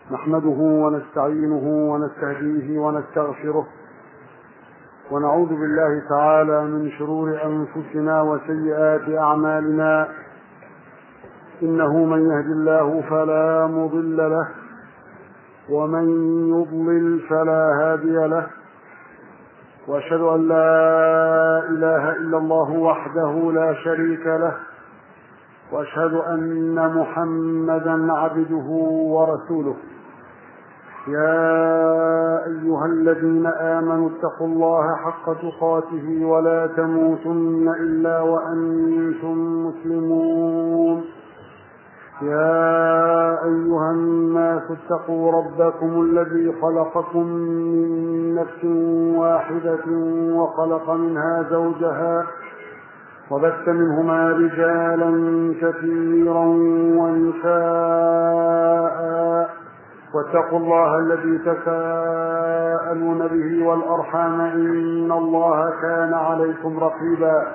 نحمده ونستعينه ونستهديه ونستغفره ونعوذ بالله تعالى من شرور أنفسنا وسيئات أعمالنا إنه من يهد الله فلا مضل له ومن يضلل فلا هادي له واشهد ان لا اله الا الله وحده لا شريك له واشهد ان محمدا عبده ورسوله يا ايها الذين امنوا اتقوا الله حق تقاته ولا تموتن الا وانتم مسلمون يا أيها الناس اتقوا ربكم الذي خلقكم من نفس واحدة وخلق منها زوجها وبث منهما رجالا كثيرا ونساء واتقوا الله الذي تساءلون به والأرحام إن الله كان عليكم رقيبا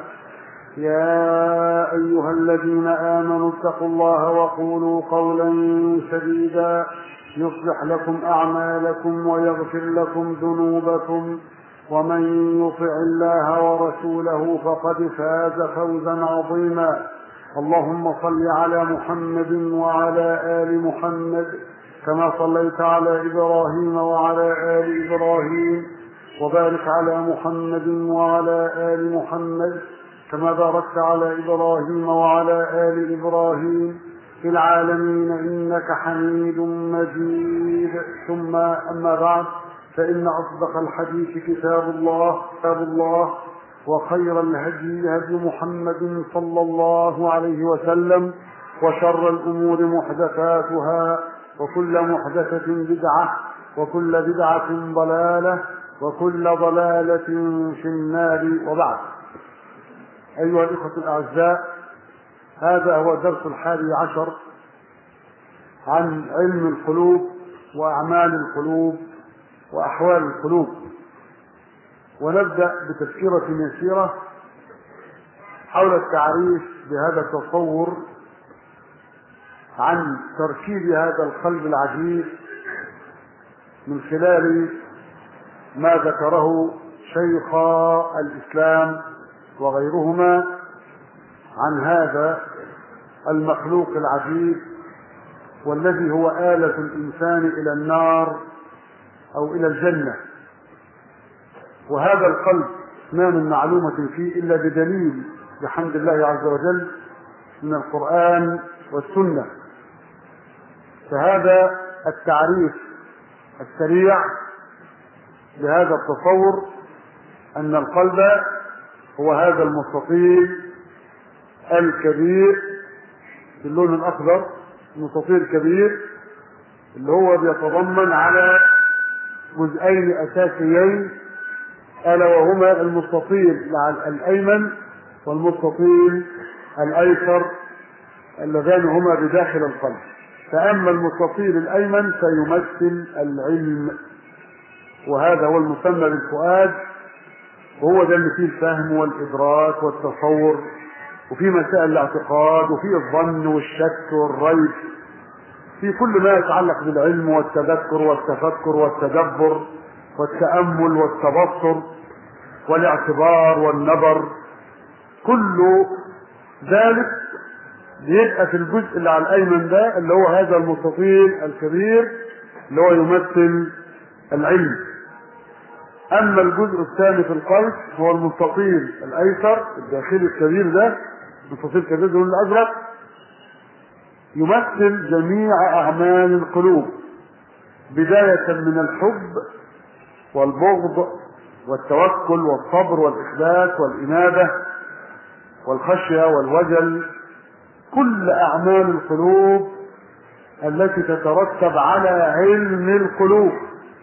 يا أيها الذين آمنوا اتقوا الله وقولوا قولا سديدا يصلح لكم أعمالكم ويغفر لكم ذنوبكم ومن يطع الله ورسوله فقد فاز فوزا عظيما اللهم صل على محمد وعلى آل محمد كما صليت على إبراهيم وعلى آل إبراهيم وبارك على محمد وعلى آل محمد كما باركت على إبراهيم وعلى آل إبراهيم في العالمين إنك حميد مجيد ثم أما بعد فإن أصدق الحديث كتاب الله كتاب الله وخير الهدي هدي محمد صلى الله عليه وسلم وشر الأمور محدثاتها وكل محدثة بدعة وكل بدعة ضلالة وكل ضلالة في النار وبعد أيها الإخوة الأعزاء هذا هو الدرس الحادي عشر عن علم القلوب وأعمال القلوب وأحوال القلوب ونبدأ بتذكرة يسيرة حول التعريف بهذا التصور عن تركيب هذا القلب العجيب من خلال ما ذكره شيخ الإسلام وغيرهما عن هذا المخلوق العجيب والذي هو آلة الإنسان إلى النار أو إلى الجنة وهذا القلب ما من معلومة فيه إلا بدليل بحمد الله عز وجل من القرآن والسنة فهذا التعريف السريع لهذا التصور أن القلب هو هذا المستطيل الكبير باللون الأخضر مستطيل كبير اللي هو بيتضمن على جزئين أساسيين ألا وهما المستطيل الأيمن والمستطيل الأيسر اللذان هما بداخل القلب فأما المستطيل الأيمن فيمثل العلم وهذا هو المسمى بالفؤاد وهو ده اللي فيه الفهم والإدراك والتصور وفي مسائل الاعتقاد وفي الظن والشك والريب في كل ما يتعلق بالعلم والتذكر والتفكر والتدبر والتأمل والتبصر والاعتبار والنظر كل ذلك بيبقى في الجزء اللي على الأيمن ده اللي هو هذا المستطيل الكبير اللي هو يمثل العلم أما الجزء الثاني في القلب هو المستطيل الأيسر الداخلي الكبير ده المستطيل الكبير ده الأزرق يمثل جميع أعمال القلوب بداية من الحب والبغض والتوكل والصبر والإخلاص والإنابة والخشية والوجل كل أعمال القلوب التي تترتب على علم القلوب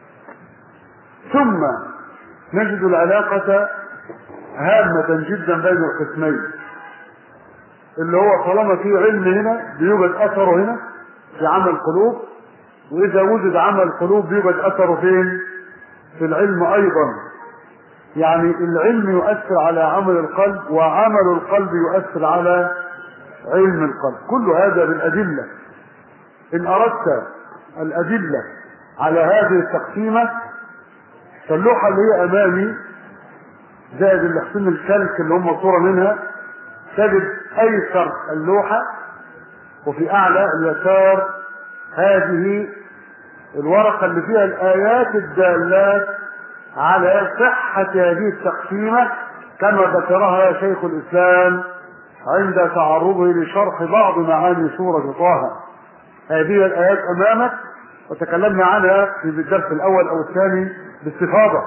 ثم نجد العلاقة هامة جدا بين القسمين اللي هو طالما في علم هنا بيوجد أثره هنا في عمل القلوب وإذا وجد عمل القلوب بيوجد أثره فين؟ في العلم أيضا يعني العلم يؤثر على عمل القلب وعمل القلب يؤثر على علم القلب كل هذا بالأدلة إن أردت الأدلة على هذه التقسيمة فاللوحة اللي هي أمامي زائد اللي حسين الكلك اللي هم صورة منها تجد أيسر اللوحة وفي أعلى اليسار هذه الورقة اللي فيها الآيات الدالات على صحة هذه التقسيمة كما ذكرها شيخ الإسلام عند تعرضه لشرح بعض معاني سورة طه هذه الآيات أمامك وتكلمنا عنها في الدرس الأول أو الثاني باستفاضة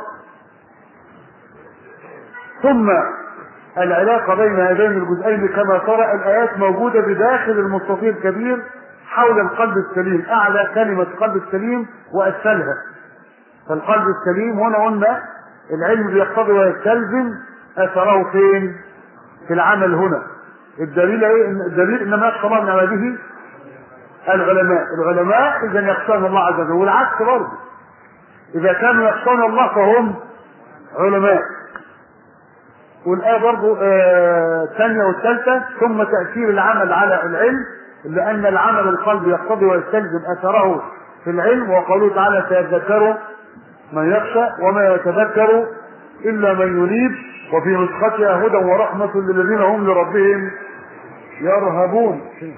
ثم العلاقة بين هذين الجزئين كما ترى الآيات موجودة بداخل المستطيل الكبير حول القلب السليم أعلى كلمة قلب السليم وأسفلها فالقلب السليم هنا قلنا العلم بيقتضي ويستلزم أثره فين؟ في العمل هنا الدليل ايه؟ الدليل انما يخشى الله من عباده العلماء، العلماء اذا يخشون الله عز وجل والعكس برضه اذا كانوا يخشون الله فهم علماء والآية برضه الثانية والثالثة ثم تأثير العمل على العلم لأن العمل القلب يقتضي ويستلزم أثره في العلم وقوله تعالى سيذكر من يخشى وما يتذكر إلا من ينيب وفي نسختها هدى ورحمة للذين هم لربهم يرهبون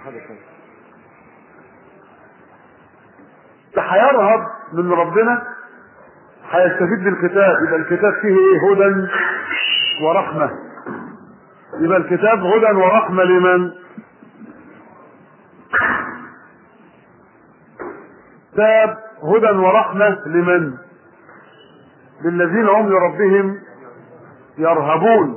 هيرهب من ربنا هيستفيد بالكتاب يبقى الكتاب فيه ايه هدى ورحمة يبقى الكتاب هدى ورحمة لمن كتاب هدى ورحمة لمن للذين هم لربهم يرهبون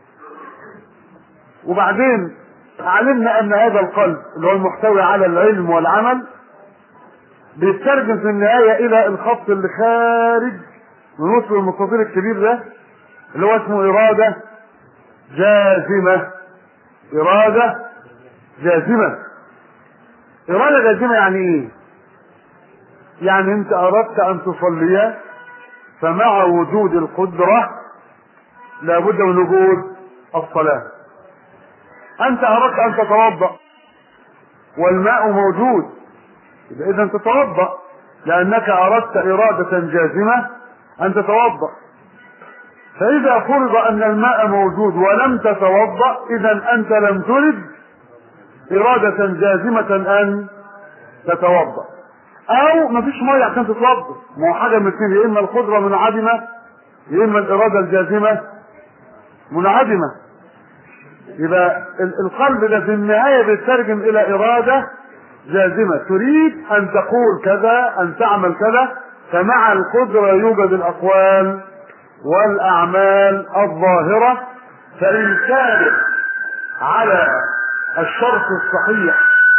وبعدين علمنا ان هذا القلب اللي هو المحتوي على العلم والعمل بيترجم في النهاية الى الخط اللي خارج من وسط المستطيل الكبير ده اللي هو اسمه ارادة جازمة ارادة جازمة ارادة جازمة يعني ايه يعني انت اردت ان تصلي فمع وجود القدرة لابد من وجود الصلاة انت اردت ان تتوضأ والماء موجود اذا تتوضأ لانك اردت ارادة جازمة ان تتوضأ فاذا فرض ان الماء موجود ولم تتوضأ اذا انت لم ترد ارادة جازمة ان تتوضأ او مفيش ميه عشان تتوضا ما هو حاجه من الاثنين يا اما القدره منعدمه يا اما الاراده الجازمه منعدمه يبقى القلب ده في النهايه بيترجم الى اراده جازمه تريد ان تقول كذا ان تعمل كذا فمع القدره يوجد الاقوال والاعمال الظاهره فان كانت على الشرط الصحيح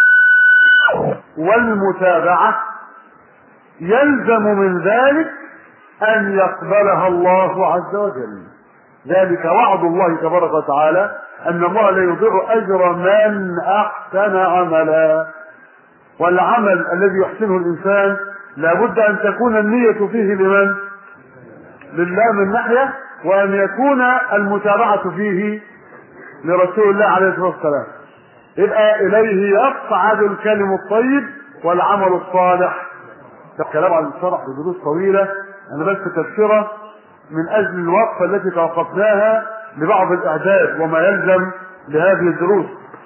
والمتابعه يلزم من ذلك ان يقبلها الله عز وجل ذلك وعد الله تبارك وتعالى ان الله لا يضيع اجر من احسن عملا والعمل الذي يحسنه الانسان لابد ان تكون النية فيه لمن لله من ناحية وان يكون المتابعة فيه لرسول الله عليه الصلاة والسلام يبقى اليه يصعد الكلم الطيب والعمل الصالح الكلام عن الشرح بدروس طويلة أنا بس تذكرة من أجل الوقفة التي توقفناها لبعض الإعداد وما يلزم لهذه الدروس.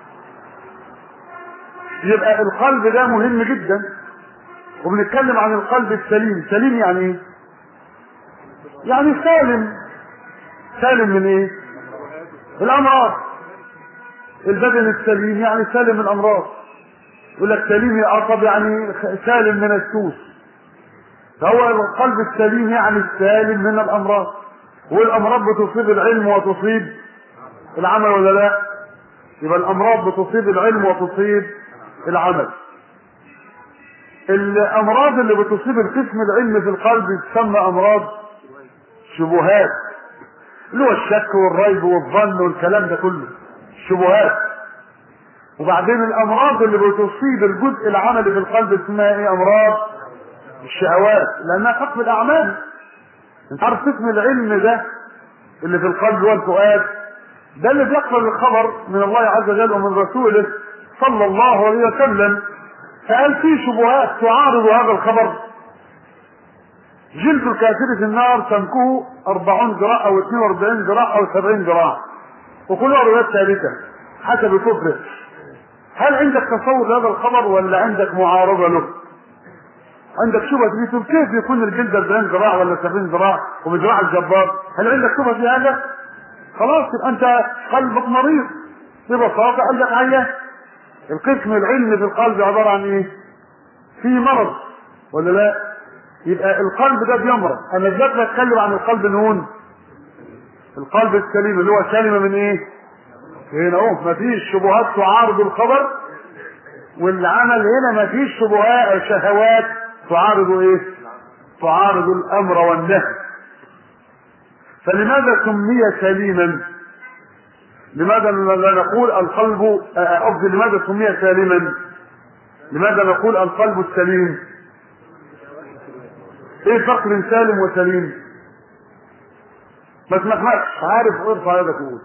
يبقى القلب ده مهم جدا وبنتكلم عن القلب السليم، سليم يعني إيه؟ يعني سالم سالم من إيه؟ الأمراض. البدن السليم يعني سالم من الأمراض. يقول لك سليم العصب يعني سالم من السوس فهو القلب السليم يعني السالم من الامراض والامراض بتصيب العلم وتصيب العمل ولا لا يبقى الامراض بتصيب العلم وتصيب العمل الامراض اللي بتصيب القسم العلمي في القلب تسمى امراض شبهات اللي هو الشك والريب والظن والكلام ده كله شبهات وبعدين الامراض اللي بتصيب الجزء العملي في القلب اسمها ايه امراض الشهوات لانها قسم الاعمال انت عارف قسم العلم ده اللي في القلب والفؤاد ده اللي بيقبل الخبر من الله عز وجل ومن رسوله صلى الله عليه وسلم فهل في شبهات تعارض هذا الخبر جلد الكافر في النار سمكه 40 ذراع او 42 ذراع او 70 ذراع وكلها روايات ثابته حسب كفره هل عندك تصور لهذا الخبر ولا عندك معارضه له؟ عندك شبهه في تقول كيف يكون الجلد 40 ذراع ولا 70 ذراع وبذراع الجبار؟ هل عندك شبهه في هذا؟ خلاص يبقى انت قلبك مريض ببساطه عندك عيان القسم العلمي في القلب عباره عن ايه؟ في مرض ولا لا؟ يبقى القلب ده بيمرض انا دلوقتي بتكلم عن القلب نون القلب السليم اللي هو سلم من ايه؟ هنا اهو مفيش شبهات تعارض الخبر والعمل هنا مفيش شبهات شهوات تعارض ايه؟ تعارض الامر والنهي فلماذا سمي سليما؟ لماذا لا نقول القلب قصدي لماذا سمي سالما؟ لماذا نقول القلب السليم؟ ايه الفرق بين سالم وسليم؟ ما تمخمخش عارف وارفع يدك وقول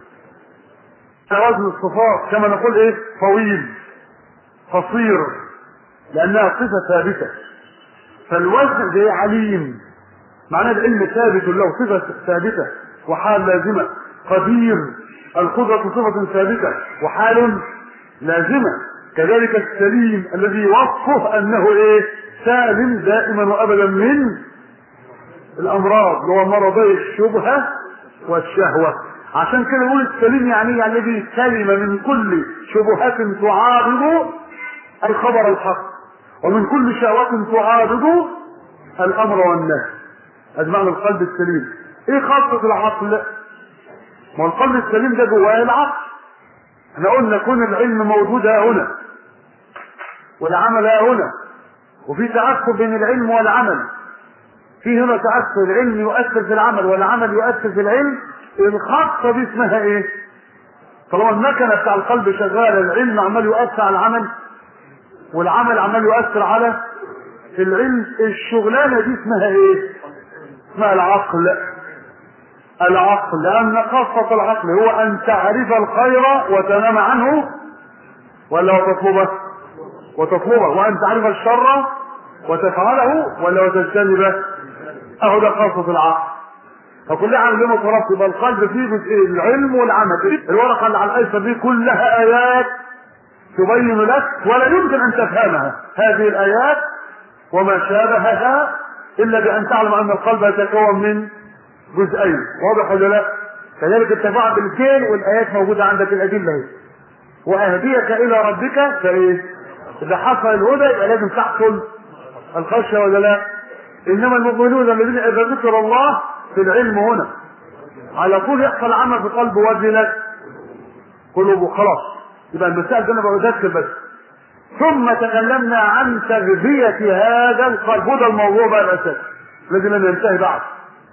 توازن الصفات كما نقول ايه؟ طويل قصير لانها صفه ثابته فالوزن ده عليم معناه العلم ثابت له صفه ثابته وحال لازمه قدير القدرة صفة ثابتة وحال لازمة كذلك السليم الذي وصفه أنه إيه سالم دائما وأبدا من الأمراض اللي هو مرضي الشبهة والشهوة عشان كده نقول السليم يعني يعني الذي سلم من كل شبهات تعارض الخبر الحق ومن كل شهوة تعارض الأمر والنهي أجمعنا القلب السليم إيه خاصة العقل؟ ما القلب السليم ده جواه العقل احنا قلنا كون العلم موجود ها هنا والعمل ها هنا وفي تعثر بين العلم والعمل في هنا تعثر العلم يؤثر في العمل والعمل يؤثر في العلم الخاصه دي اسمها ايه؟ طالما المكنه بتاع القلب شغاله العلم عمال يؤثر على العمل والعمل عمال يؤثر على العلم الشغلانه دي اسمها ايه؟ اسمها العقل العقل لأن خاصة العقل هو أن تعرف الخير وتنام عنه ولا وتطلبه وتطلبه وأن تعرف الشر وتفعله ولا وتجتنبه أهو ده خاصة العقل فكلها علمه طرف يبقى القلب فيه جزئين العلم والعمل الورقة اللي على الأيسر دي كلها آيات تبين لك ولا يمكن أن تفهمها هذه الآيات وما شابهها إلا بأن تعلم أن القلب يتكون من جزئين واضح ولا لا كذلك التفاعل بالاثنين والايات موجوده عندك الادله اهي واهديك الى ربك فايه اذا حصل الهدى يبقى لازم تحصل الخشيه ولا لا انما المؤمنون الذين اذا ذكر الله في العلم هنا على طول يحصل عمل في قلب وجلت قلوبه خلاص يبقى المسائل ده انا بذكر بس ثم تكلمنا عن تغذية هذا القلب وده الموضوع بقى الأساسي الذي لم ينتهي بعد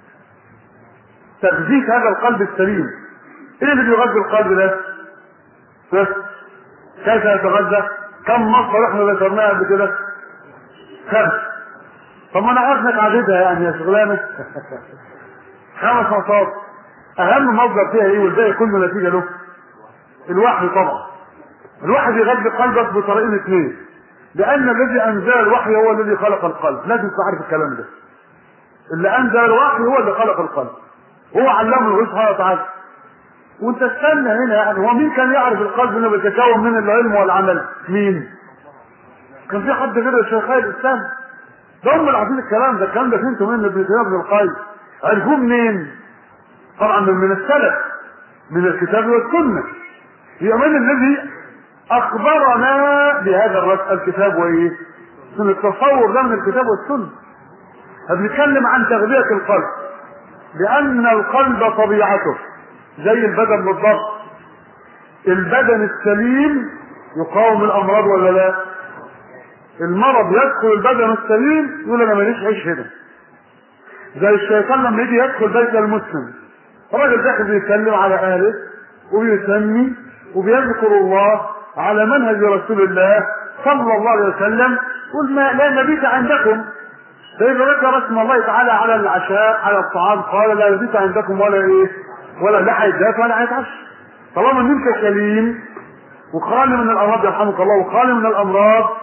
تغذية هذا القلب السليم ايه اللي بيغذي القلب ده بس كيف يتغذى كم مصدر احنا ذكرناها قبل كده خمس طب ما انا عارف انك عددها يعني يا شغلانه خمس مصادر اهم مصدر فيها ايه والباقي كله نتيجه له الوحي طبعا الوحي بيغذي قلبك بطريقين اثنين لان الذي انزل الوحي هو الذي خلق القلب لازم تعرف الكلام ده اللي انزل الوحي هو اللي خلق القلب هو علمه سبحانه وتعالى وانت استنى هنا يعني هو مين كان يعرف القلب انه بيتكون من العلم والعمل مين كان في حد غير الشيخ الاسلام ده هم اللي عارفين الكلام ده الكلام ده فهمتوا منه ابن تيميه ابن القيم عرفوه منين طبعا من السلف من الكتاب والسنه يبقى من الذي اخبرنا بهذا الرد الكتاب وايه من التصور ده من الكتاب والسنه بنتكلم عن تغذيه القلب لأن القلب طبيعته زي البدن بالضبط البدن السليم يقاوم الأمراض ولا لا؟ المرض يدخل البدن السليم يقول أنا ماليش عيش هنا زي الشيطان لما يجي يدخل بيت المسلم الراجل داخل بيتكلم على أهله وبيسمي وبيذكر الله على منهج رسول الله صلى الله عليه وسلم قل ما لا مبيت عندكم فإذا ذكر اسم الله تعالى على العشاء على الطعام قال لا يبيت عندكم ولا ايه ولا لا هيتبات ولا هيتعشى طالما ان انت سليم وخالي من الامراض يرحمك الله وخالي من الامراض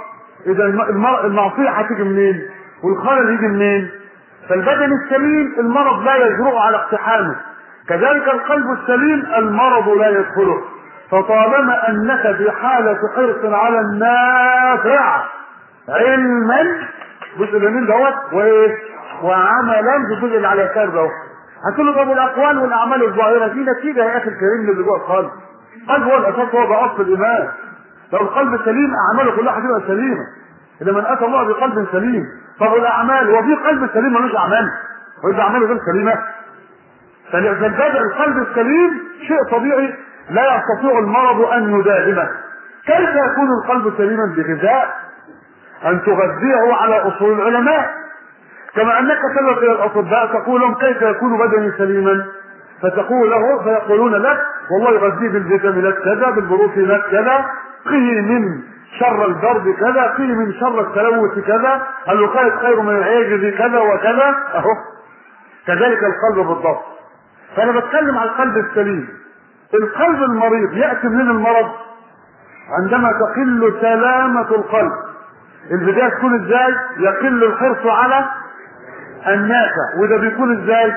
اذا الم- المعصيه هتيجي منين والخلل يجي منين فالبدن السليم المرض لا يجرؤ على اقتحامه كذلك القلب السليم المرض لا يدخله فطالما انك في حاله حرص على النافع علما الجزء اليمين دوت وايه وعملا في الجزء اللي على اليسار دوت هتقول له طب الاقوال والاعمال الظاهره دي نتيجه يا اخي الكريم اللي جوه القلب القلب هو الاساس هو ده اصل الايمان لو القلب سليم اعماله كلها هتبقى سليمه اذا من اتى الله بقلب سليم طب الاعمال هو في قلب سليم ملوش اعمال وإذا اعماله غير سليمه فالبدء القلب السليم شيء طبيعي لا يستطيع المرض ان يداهمه كيف يكون القلب سليما بغذاء ان تغذيه على اصول العلماء كما انك تذهب الى الاطباء تقول لهم كيف يكون بدني سليما فتقول له فيقولون لك والله يغذيه بالفيتامينات كذا بالبروتينات كذا قه من شر البرد كذا قه من شر التلوث كذا الوقاية خير من العجز كذا وكذا اهو كذلك القلب بالضبط فانا بتكلم عن القلب السليم القلب المريض ياتي من المرض عندما تقل سلامة القلب البداية تكون ازاي يقل الحرص على النافع وده بيكون ازاي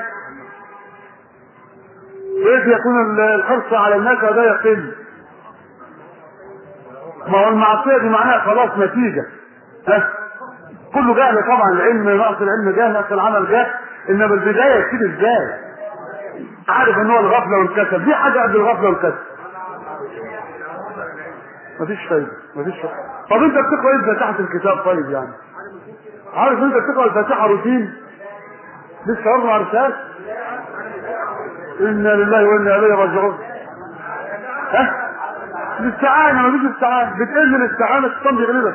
كيف يكون الحرص على النافع ده يقل ما هو المعصية دي معناها خلاص نتيجة ها كله جهل طبعا العلم نقص العلم جهل نقص العمل جهل انما البداية يكون ازاي عارف ان هو الغفلة والكسل دي حاجة قبل الغفلة والكسل مفيش فايدة مفيش فايدة طب انت بتقرا ايه فاتحة الكتاب طيب يعني عارف انت بتقرا الفاتحة روتين لسه اربع رسالة انا لله وانا اليه راجعون ها الاستعانة مفيش استعانة بتقل الاستعانة الشيطان بيغلبك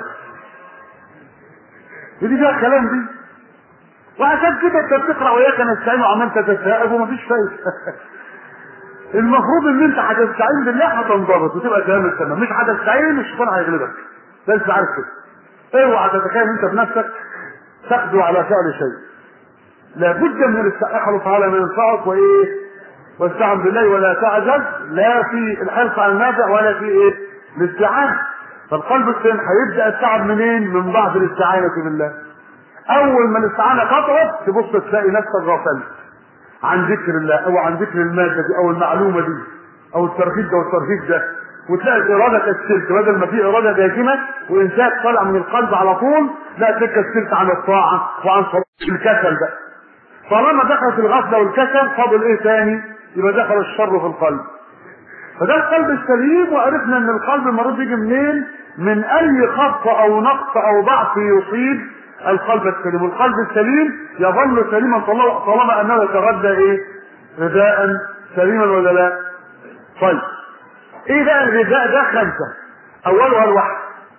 ودي فيها كلام دي وعشان كده انت بتقرا وياك نستعين وعمال تتساءل ومفيش فايدة المفروض ان انت هتستعين بالله هتنضبط وتبقى تمام التمام مش هتستعين الشيطان هيغلبك بس عارف كده اوعى تتخيل انت بنفسك تقدر على فعل شيء لابد من الاستعانة احرص على ما ينفعك وايه واستعن بالله ولا تعجز لا في الحرص على النافع ولا في ايه الاستعانة فالقلب السليم هيبدا التعب منين من بعد الاستعانة بالله اول ما الاستعانة قطعت تبص تلاقي نفسك غفلت عن ذكر الله او عن ذكر المادة دي او المعلومة دي او الترغيب ده والترهيب ده وتلاقي الإرادة كسلت بدل ما في إرادة داكمة وإنسان طالع من القلب على طول لا تلاقي كسلت عن الطاعة وعن صلاة الكسل بقى طالما دخلت الغفلة والكسل فاضل إيه تاني؟ يبقى دخل الشر في القلب فده القلب السليم وعرفنا ان القلب المريض يجي منين من اي خط او نقص او ضعف يصيب القلب السليم والقلب السليم يظل سليما طالما انه يتغذى ايه غذاء سليما ولا لا طيب ايه بقى الغذاء ده خمسة اولها الوحي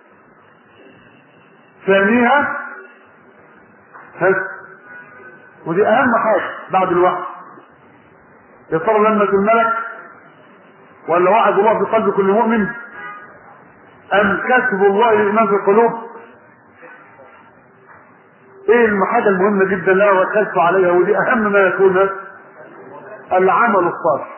ثانيها هس ودي اهم حاجة بعد الوحي يا ترى لمة الملك ولا وعد الله في قلب كل مؤمن ام كسب الله الايمان في القلوب ايه الحاجة المهمة جدا لا ركزت عليها ودي اهم ما يكون العمل الصالح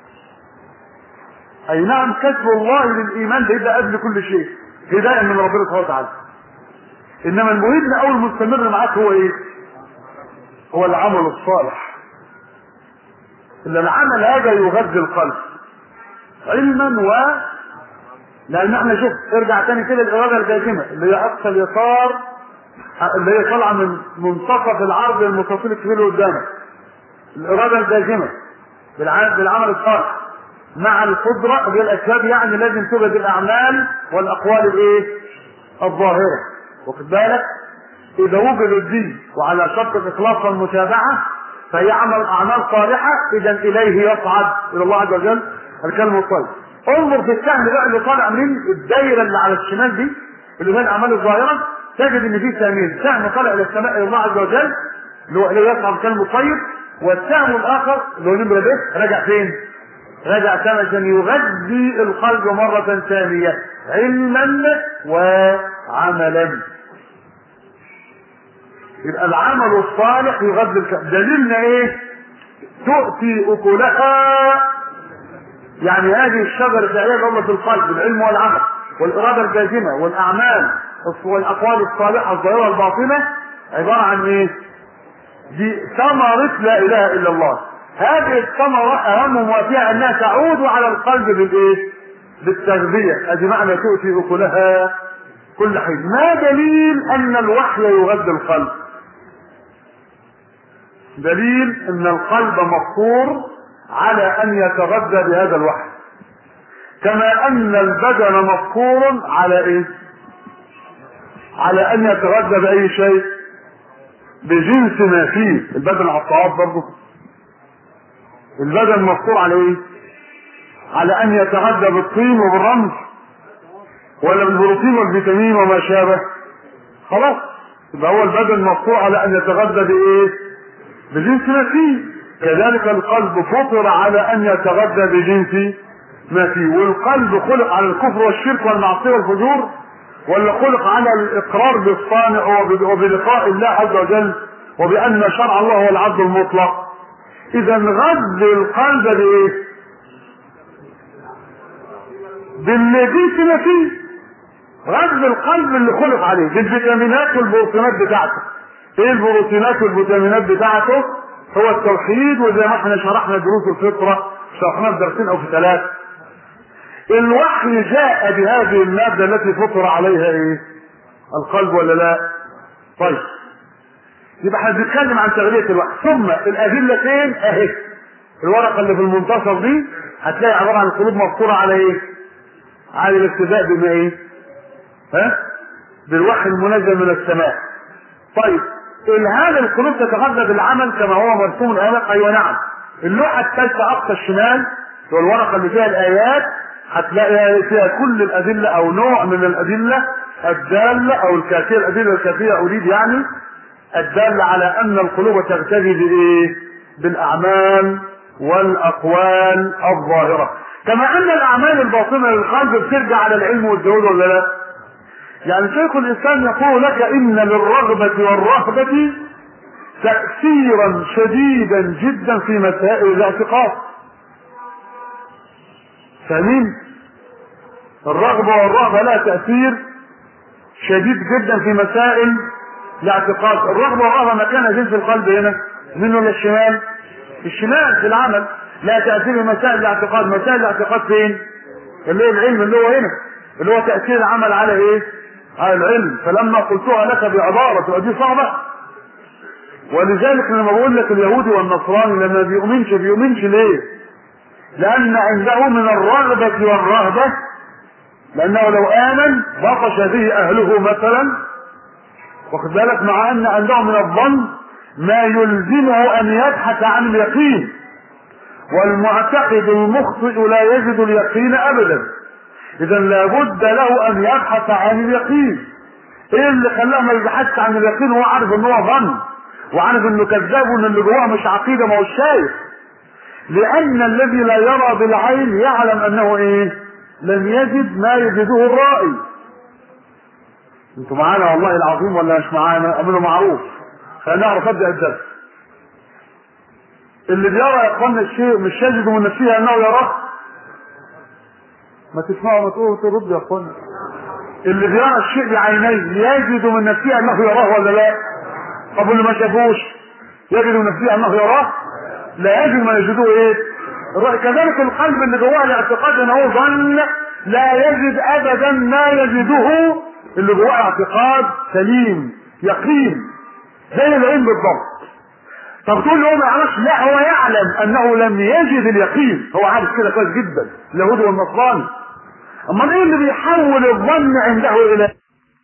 اي نعم كسب الله للايمان ده يبقى قبل كل شيء هداية من ربنا سبحانه وتعالى انما المهم او المستمر معاك هو ايه هو العمل الصالح إلا العمل هذا يغذي القلب علما و لان احنا شوف ارجع تاني كده الاراده الجازمه اللي هي اقصى اليسار اللي هي طالعه من منتصف العرض المستطيل الكبير اللي قدامك الاراده الجازمه بالعمل بالعمل الصالح مع القدره اللي هي الاسباب يعني لازم توجد الاعمال والاقوال الايه؟ الظاهره واخد بالك؟ اذا وجدت دي وعلى شرط الاخلاص والمتابعه فهي عمل اعمال صالحه اذا اليه يصعد الى الله عز وجل الكلم الطيب انظر في السهم بقى اللي طالع من الدايره اللي على الشمال دي اللي هي الاعمال الظاهره تجد ان في سهمين سهم طالع الى السماء الى الله عز وجل اللي هو اليه يصعد الكلم الطيب والسهم الاخر اللي هو نمره ب راجع فين؟ راجع سما عشان يغذي القلب مرة ثانية علما وعملا يبقى العمل الصالح يغذي القلب دليلنا ايه تؤتي اكلها يعني هذه الشجرة فعليا الله في القلب العلم والعمل والإرادة الجازمة والأعمال والاقوال الصالحه الظاهره الباطنه عباره عن ايه؟ دي ثمره لا اله الا الله هذه الثمره اهم ما فيها انها تعود على القلب بالايه؟ بالتغذيه ادي معنى تؤتي اكلها كل حين ما دليل ان الوحي يغذي القلب دليل ان القلب مفطور على ان يتغذى بهذا الوحي كما ان البدن مفطور على ايه على ان يتغذى باي شيء بجنس ما فيه البدن على الطعام برضه البدن مفطور على ايه على ان يتغذى بالطين وبالرمز ولا بالبروتين والفيتامين وما شابه خلاص يبقى هو البدن مفطور على ان يتغذى بايه بجنس ما فيه كذلك القلب فطر على ان يتغذى بجنس ما فيه والقلب خلق على الكفر والشرك والمعصيه والفجور ولا خلق على الاقرار بالصانع وبلقاء الله عز وجل وبان شرع الله هو العبد المطلق اذا غذي القلب بايه بالجنس ما فيه غذي القلب اللي خلق عليه بالفيتامينات والبروتينات بتاعته ايه البروتينات والفيتامينات بتاعته هو التوحيد وزي ما احنا شرحنا دروس الفطرة شرحناها في درسين او في ثلاثة الوحي جاء بهذه المادة التي فطر عليها ايه القلب ولا لا طيب يبقى احنا بنتكلم عن تغذية الوحي ثم الادلة فين اهي الورقة اللي في المنتصف دي هتلاقي عبارة عن القلوب مفطورة على ايه على الابتداء بما ايه ها بالوحي المنزل من السماء طيب هل هذا القلوب تتغذى بالعمل كما هو مرسوم الآن ايوه نعم اللوحة الثالثة اقصى الشمال والورقة اللي فيها الايات هتلاقي فيها كل الادلة او نوع من الادلة الدالة او الكافية الادلة الكافية اريد يعني الدالة على ان القلوب تغتذي بايه بالاعمال والاقوال الظاهرة كما ان الاعمال الباطنة للقلب بترجع على العلم والجهود ولا لا يعني شيخ الاسلام يقول لك ان للرغبة والرهبة تأثيرا شديدا جدا في مسائل الاعتقاد فاهمين الرغبة والرهبة لها تأثير شديد جدا في مسائل الاعتقاد الرغبة والرهبة مكانها جنس القلب هنا من ولا الشمال الشمال في العمل لا تأثير في مسائل الاعتقاد مسائل الاعتقاد فين اللي هو العلم اللي هو هنا اللي هو تأثير العمل على ايه على العلم فلما قلتها لك بعبارة تبقى دي صعبة ولذلك لما بقول لك اليهودي والنصراني لما بيؤمنش بيؤمنش ليه لان عنده من الرغبة والرهبة لانه لو امن بطش به اهله مثلا واخد بالك مع ان عنده من الظن ما يلزمه ان يبحث عن اليقين والمعتقد المخطئ لا يجد اليقين ابدا اذا لابد له ان يبحث عن اليقين ايه اللي خلاه ما يبحثش عن اليقين وهو عارف ان هو ظن وعارف انه كذاب وان اللي جواه مش عقيده ما هو شايف لان الذي لا يرى بالعين يعلم انه ايه لم يجد ما يجده الرائي انتوا معانا والله العظيم ولا مش معانا اعملوا معروف خلينا نعرف ابدا الدرس اللي بيرى يا اخوانا الشيء مش يجد من نفسه انه يراه ما تسمعوا ما تقولوا ترد يا اخوانا اللي بيرى الشيء بعينيه يجد من نفسه انه يراه ولا لا طب اللي ما شافوش يجد من نفسه انه يراه لا يجد ما يجدوه ايه كذلك القلب اللي جواه الاعتقاد ان هو ظن لا يجد ابدا ما يجده اللي جواه اعتقاد سليم يقين زي العلم بالضبط طب تقول له هو ما يعرفش لا هو يعلم انه لم يجد اليقين هو عارف كده كويس جدا اليهودي والنصراني امال ايه اللي بيحول الظن عنده الى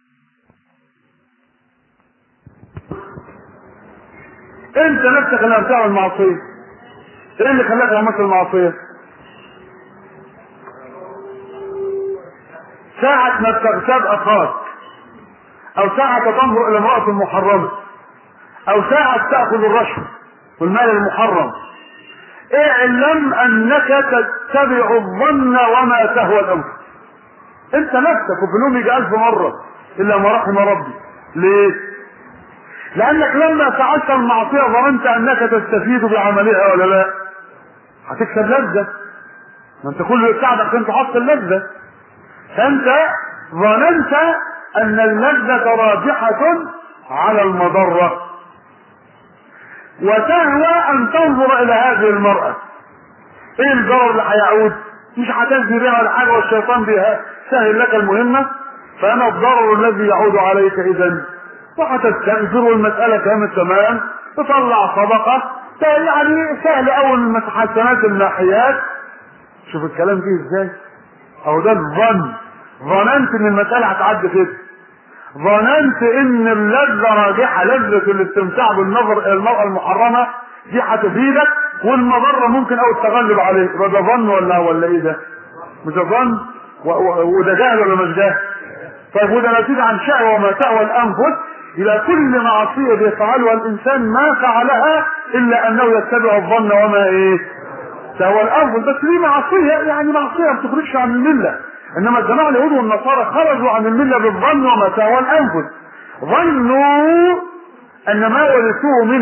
انت نفسك اللي بتعمل معصيه ايه اللي خلاك عملت المعصيه ساعة ما تغتاب اخاك او ساعة تنظر الى امرأة محرمة او ساعة تأخذ الرشوة والمال المحرم اعلم انك تتبع الظن وما تهوى الانفس انت نفسك وفي اليوم يجي الف مرة الا ما رحم ربي ليه لانك لما فعلت المعصية ظننت انك تستفيد بعملها ولا لا هتكسب لذة ما انت كل اللي بتاعك عشان تحصل لذة فانت ظننت ان اللذة راجحة على المضرة وتهوى ان تنظر الى هذه المرأة ايه الضرر اللي هيعود مش هتنزل بيها ولا حاجة والشيطان بها سهل لك المهمة فانا الضرر الذي يعود عليك اذا وهتستنزر والمسألة كانت تمام تطلع صدقة يعني سهل اول من حسنات الناحيات شوف الكلام فيه ازاي اهو ده الظن ظننت ان المسألة هتعدي كده ظننت ان اللذة راجحة لذة الاستمتاع بالنظر الى المرأة المحرمة دي هتفيدك والمضرة ممكن او التغلب عليك يبقى ده ظن ولا ولا ايه ده؟ مش ده ظن وده جهل ولا مش جهل؟ طيب وده نتيجة عن شهوة وما تهوى الانفس الى كل معصية بيفعلها الانسان ما فعلها الا انه يتبع الظن وما ايه؟ تهوى الانفس بس دي معصية يعني معصية ما بتخرجش عن الملة انما الجماعة اليهود والنصارى خرجوا عن الملة بالظن وما تهوى الانفس ظنوا ان ما ورثوه من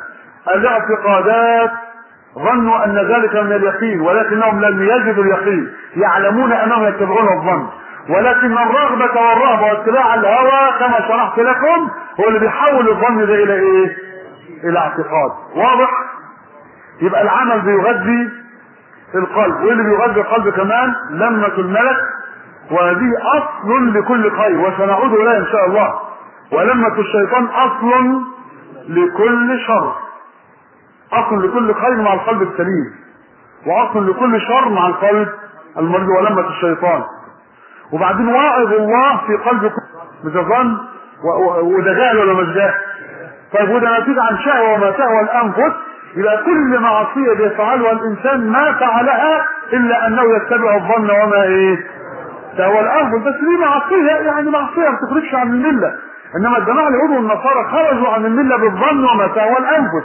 الاعتقادات ظنوا ان ذلك من اليقين ولكنهم لم يجدوا اليقين يعلمون انهم يتبعون الظن ولكن الرغبة والرهبة واتباع الهوى كما شرحت لكم هو اللي بيحول الظن ده الى ايه؟ الى اعتقاد واضح؟ يبقى العمل بيغذي القلب وايه اللي بيغذي القلب كمان؟ لمة الملك وهذه اصل لكل خير وسنعود اليها ان شاء الله ولمة الشيطان اصل لكل شر اصل لكل خير مع القلب السليم واصل لكل شر مع القلب المريض ولمة الشيطان وبعدين واعظ الله في قلب مش ظن وده جهل ولا مش جهل طيب وده نتيجة عن شهوة وما تهوى الانفس الى كل معصية بيفعلها الانسان ما فعلها الا انه يتبع الظن وما ايه تهوى الانفس بس دي معصية يعني معصية ما بتخرجش عن الملة انما الجماعة اليهود والنصارى خرجوا عن الملة بالظن وما تهوى الانفس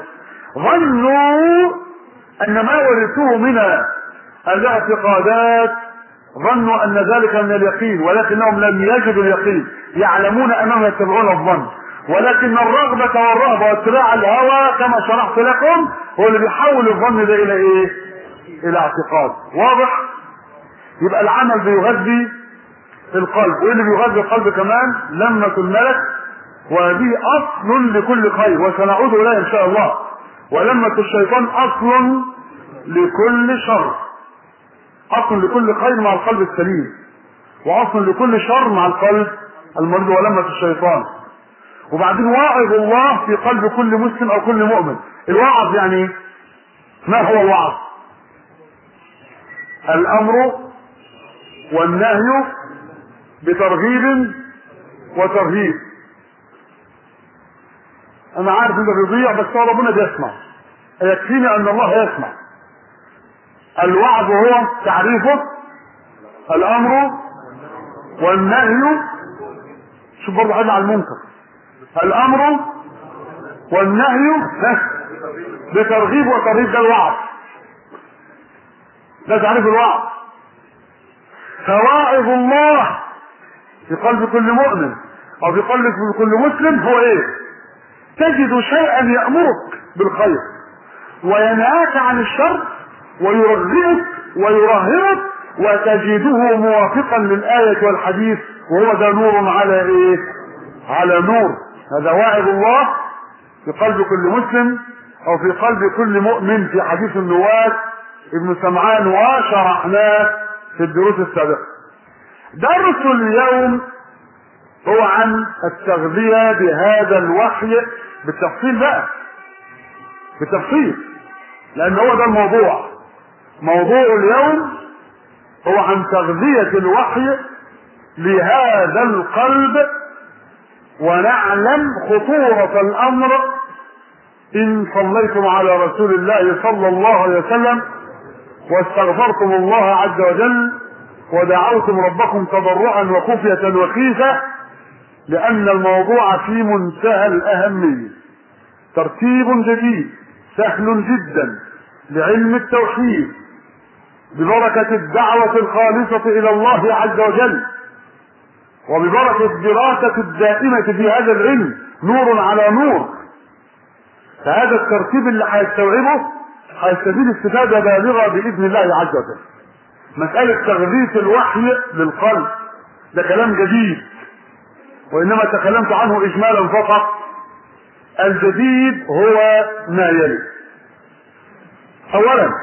ظنوا ان ما ورثوه من الاعتقادات ظنوا ان ذلك من اليقين ولكنهم لم يجدوا اليقين يعلمون انهم يتبعون الظن ولكن الرغبة والرهبة واتباع الهوى كما شرحت لكم هو اللي بيحول الظن ده الى ايه؟ الى اعتقاد واضح؟ يبقى العمل بيغذي القلب وايه اللي بيغذي القلب كمان؟ لمة الملك وهذه اصل لكل خير وسنعود اليها ان شاء الله ولمة الشيطان اصل لكل شر اصل لكل خير مع القلب السليم واصل لكل شر مع القلب المريض ولمة الشيطان وبعدين واعظ الله في قلب كل مسلم او كل مؤمن الوعظ يعني ايه ما هو الوعظ الامر والنهي بترغيب وترهيب انا عارف انه بيضيع بس هو ربنا بيسمع يكفيني ان الله يسمع الوعظ هو تعريفه الامر والنهي شوف برضه حاجه على المنكر الامر والنهي بترغيب وترهيب ده الوعظ ده تعريف الوعظ فواعظ الله في قلب كل مؤمن او في قلب كل مسلم هو ايه تجد شيئا يأمرك بالخير وينهاك عن الشر ويرغبك ويرهبك وتجده موافقا للآية والحديث وهو ده نور على ايه على نور هذا واعظ الله في قلب كل مسلم او في قلب كل مؤمن في حديث النواة ابن سمعان وشرحناه في الدروس السابقة درس اليوم هو عن التغذية بهذا الوحي بالتفصيل بقى بالتفصيل لان هو ده الموضوع موضوع اليوم هو عن تغذية الوحي لهذا القلب ونعلم خطورة الامر ان صليتم على رسول الله صلى الله عليه وسلم واستغفرتم الله عز وجل ودعوتم ربكم تضرعا وخفية وخيفة لأن الموضوع في منتهى الأهمية ترتيب جديد سهل جدا لعلم التوحيد ببركة الدعوة الخالصة إلى الله عز وجل وببركة الدراسة الدائمة في هذا العلم نور على نور فهذا الترتيب اللي هيستوعبه هيستفيد استفادة بالغة بإذن الله عز وجل مسألة تغذية الوحي للقلب ده كلام جديد وانما تكلمت عنه اجمالا فقط الجديد هو ما يلي اولا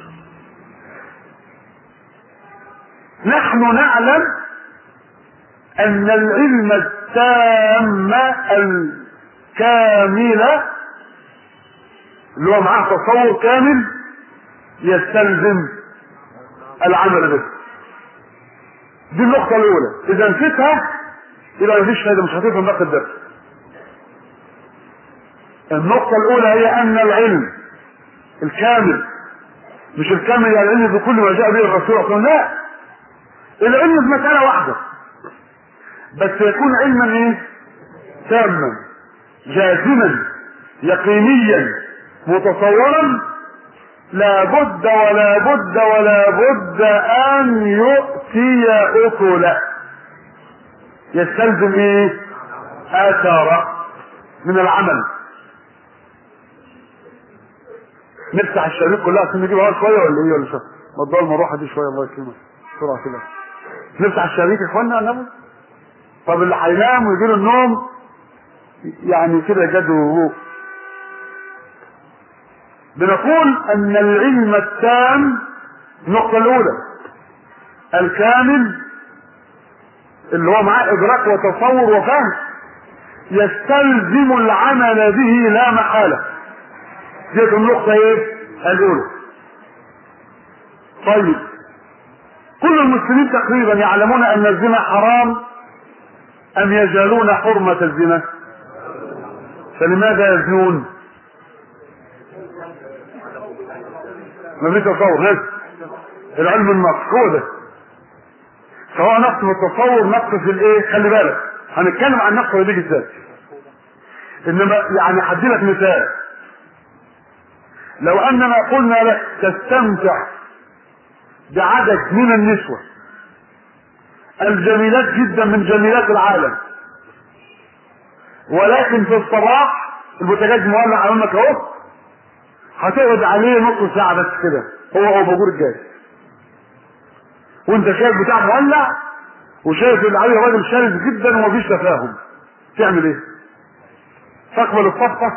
نحن نعلم ان العلم التام الكامل اللي هو معاه تصور كامل يستلزم العمل به دي النقطة الأولى إذا نسيتها يبقى مفيش فايدة مش هتفهم باقي الدرس النقطة الأولى هي أن العلم الكامل مش الكامل يعني العلم بكل ما جاء به الرسول صلى الله عليه وسلم لا العلم في مسألة واحدة بس يكون علما ايه تاما جازما يقينيا متصورا لا بد ولا بد ولا بد ان يؤتي اكله يستلزم ايه اثار من العمل نفتح الشبابيك كلها عشان نجيب هوا شويه ولا ايه ولا شو ما تضل المروحه دي شويه الله يكرمك بسرعه كده نفتح الشبابيك يا اخوانا النبي طب اللي هينام ويجي له النوم يعني كده جد وهو بنقول ان العلم التام النقطة الاولى الكامل اللي هو معاه ادراك وتصور وفهم يستلزم العمل به لا محالة دي النقطة ايه الاولى طيب كل المسلمين تقريبا يعلمون ان الزنا حرام ام يجهلون حرمة الزنا فلماذا يزنون ما فيش تصور نفس العلم النقص هو ده سواء نقص في التصور نقص في الايه خلي بالك هنتكلم عن النقص دي ازاي انما يعني هدي لك مثال لو اننا قلنا لك تستمتع بعدد من النسوة الجميلات جدا من جميلات العالم ولكن في الصباح البوتاجاز مولع امامك اهو هتقعد عليه نص ساعة بس كده هو هو بجور الجاز وانت شايف بتاع مولع وشايف اللي عليه راجل شرس جدا ومفيش تفاهم تعمل ايه؟ تقبل الصفقة؟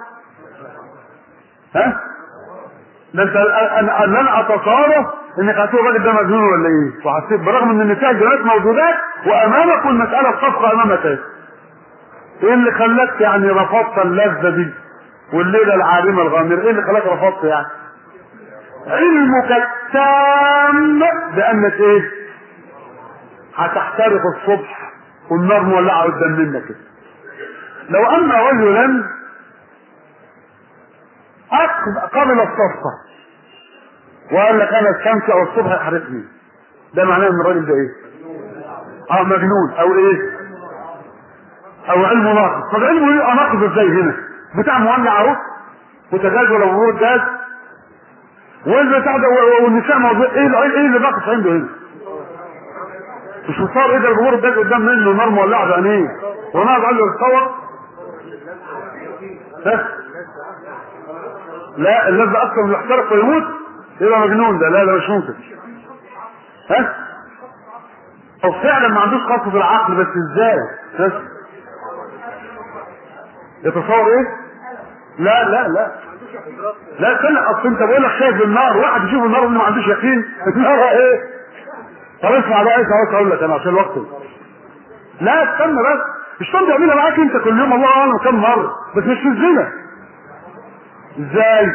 ها؟ ده انت انا لن اتصور انك هتقول الراجل ده مجنون ولا ايه؟ وحسيت برغم ان النتائج دلوقتي موجودات وامامك والمسألة الصفقة امامك ايه؟ ايه اللي خلاك يعني رفضت اللذة دي؟ والليله العارمه الغامره ايه اللي خلاك رفضت يعني علمك التام بانك ايه هتحترق الصبح والنار مولعه قدام منك كده لو ان رجلا قبل الصفقه وقال لك انا الشمس او الصبح يحرقني ده معناه ان الراجل ده ايه اه مجنون او ايه او علمه ناقص طب علمه ايه ناقص ازاي هنا بتاع مولع اهو بوتاجاز ولا مرور جاز والبتاع ده والنساء موضوع ايه اللي ايه اللي ناقص عنده هنا مش مصار ايه ده الجمهور الجاز قدام منه نار مولعه بعينيه وانا قال له اتصور بس لا الذي اكثر من يحترق ويموت يبقى مجنون ده لا لا مش ممكن ها او فعلا ما عندوش خط في العقل بس ازاي بس يتصور ايه لا لا لا لا استنى اصل انت بقول لك شايف النار واحد يشوف النار اللي ما عندوش يقين النار ايه طب اسمع بقى ايه خلاص اقول لك انا عشان الوقت لا استنى بس الشيطان بيعملها معاك انت كل يوم الله اعلم كم مره بس مش في الزنا ازاي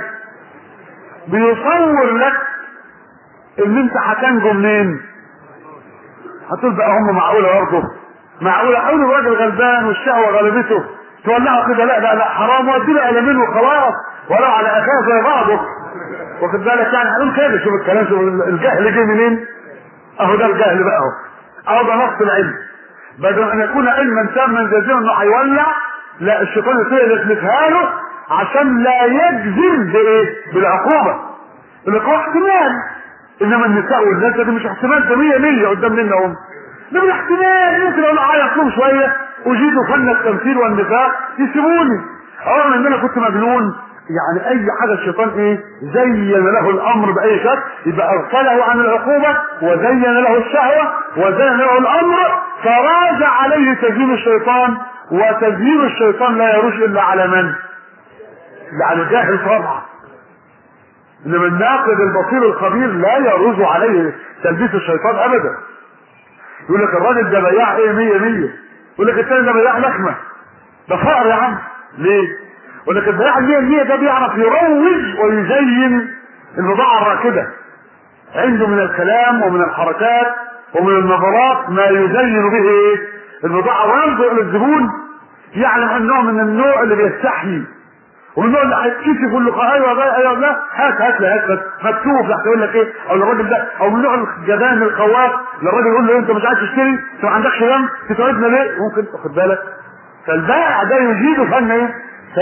بيصور لك ان انت هتنجو منين هتقول بقى هم معقوله برضه معقوله حول الراجل غلبان والشهوه غلبته تولعه كده لا لا لا حرام ودي له قلمين وخلاص ولو على اخاه زي بعضه واخد بالك يعني هنقول كده شوف الكلام شوف الجهل جه منين اهو ده الجهل بقى اهو اهو ده نقص العلم بدل ان يكون علما تاما جازما انه هيولع لا الشيطان يسلكها له عشان لا يجزم بايه؟ بالعقوبه العقوبه احتمال انما النساء والذات دي مش احتمال ده 100 100 قدام مننا هم ده من احتمال ممكن اقول اعيط لهم شويه اجيد فن التمثيل والنفاق يسيبوني رغم ان انا كنت مجنون يعني اي حاجه الشيطان ايه زين له الامر باي شكل يبقى اغفله عن العقوبه وزين له الشهوه وزين له الامر فراجع عليه تزيين الشيطان وتزيين الشيطان لا يروج الا على من؟ الا على الجاهل طبعا انما الناقد البصير الخبير لا يروج عليه تلبيس الشيطان ابدا يقول لك الراجل ده بياع ايه مية مية يقول لك الثاني ده بياع لحمه ده فقر يا عم ليه؟ يقول لك البياع المية مية ده بيعرف يروج ويزين البضاعة الراكدة عنده من الكلام ومن الحركات ومن النظرات ما يزين به ايه؟ البضاعة وينظر الى الزبون يعلم انه من النوع اللي بيستحيي ومن النوع اللي هيتكسف يقول له ايوه بقى ايوه لا هات هات لي هات لك مكتوب راح يقول لك ايه او الراجل ده او من نوع الجبان الخواف للراجل يقول له انت مش عايز تشتري انت ما عندكش دم تتعبنا ليه؟ ممكن تاخد بالك فالبائع ده يزيد فن ايه؟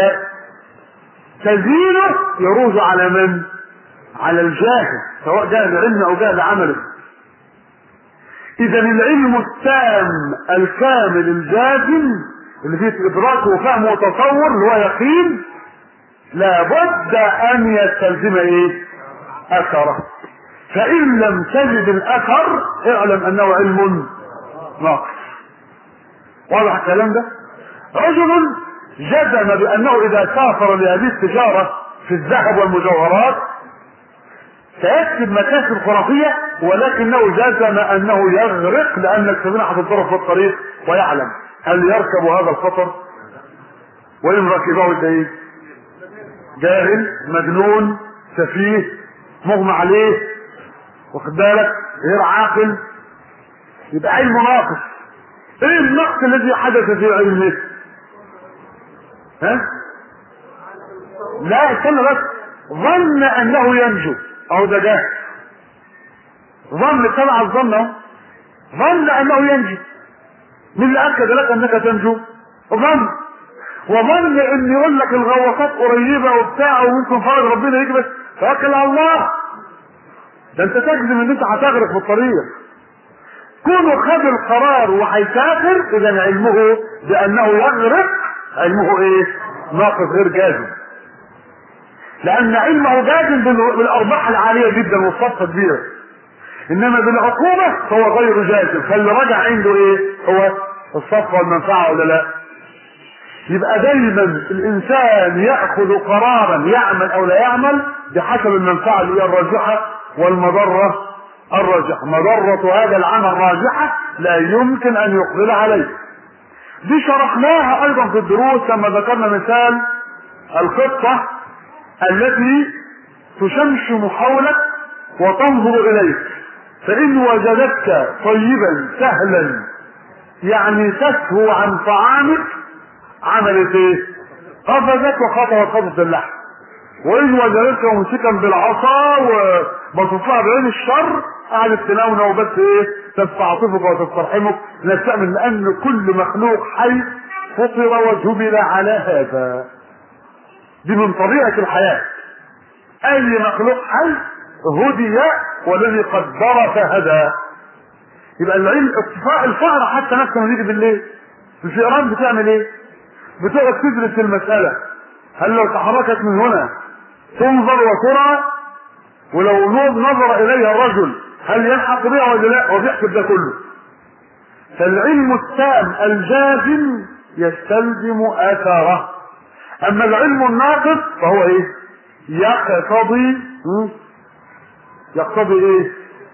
تزيينه يروج على من؟ على الجاهل سواء جاهل علم او جاهل عمله اذا العلم التام الكامل الجازم اللي فيه ادراك وفهم وتصور اللي هو يقين لابد ان يستلزم ايه اثره فان لم تجد الاثر اعلم انه علم ناقص واضح الكلام ده رجل جزم بانه اذا سافر لهذه التجاره في الذهب والمجوهرات سيكسب مكاسب خرافية ولكنه جزم انه يغرق لان السفينة هتضرب في الطريق ويعلم هل يركب هذا الخطر وان ركبه ده ايه جاهل مجنون سفيه مغمى عليه واخد بالك غير عاقل يبقى علم ناقص ايه النقص الذي حدث في علمه ها لا استنى بس ظن انه ينجو اهو ده جاهل ظن تبع الظن اهو ظن انه ينجو مين اللي اكد لك انك تنجو ظن وظن ان يقول لك الغواصات قريبه وبتاع وممكن فرج ربنا يجي بس توكل على الله ده انت تجزم ان انت هتغرق في الطريق كونه خد القرار وهيسافر اذا علمه بانه يغرق علمه ايه ناقص غير جازم لان علمه جازم بالارباح العاليه جدا والصفقه كبيره انما بالعقوبه فهو غير جازم فاللي رجع عنده ايه هو الصفقه والمنفعه ولا لا يبقى دايما الانسان ياخذ قرارا يعمل او لا يعمل بحسب المنفعه اللي هي الراجحه والمضره الراجحه مضره هذا العمل راجحه لا يمكن ان يقبل عليه دي شرحناها ايضا في الدروس لما ذكرنا مثال القطه التي تشمشم حولك وتنظر اليك فان وجدتك طيبا سهلا يعني تسهو عن طعامك عملت ايه قفزت وخطوت خطوة اللحم وان وجدتك ممسكا بالعصا وبصصها بعين الشر قعدت تناونه وبس ايه تستعطفك وتسترحمك نستأمن لان كل مخلوق حي فطر وجبل على هذا دي من طبيعة الحياة اي مخلوق حي هدي والذي قدر فهدى يبقى العلم اطفاء الفقر حتى نفسه لما يجي بالليل الفئران بتعمل ايه بتقعد تدرس المسألة هل لو تحركت من هنا تنظر وترى ولو نظر اليها الرجل هل يلحق بها ولا لا وبيحسب ده كله فالعلم التام الجازم يستلزم اثاره اما العلم الناقص فهو ايه يقتضي يقتضي ايه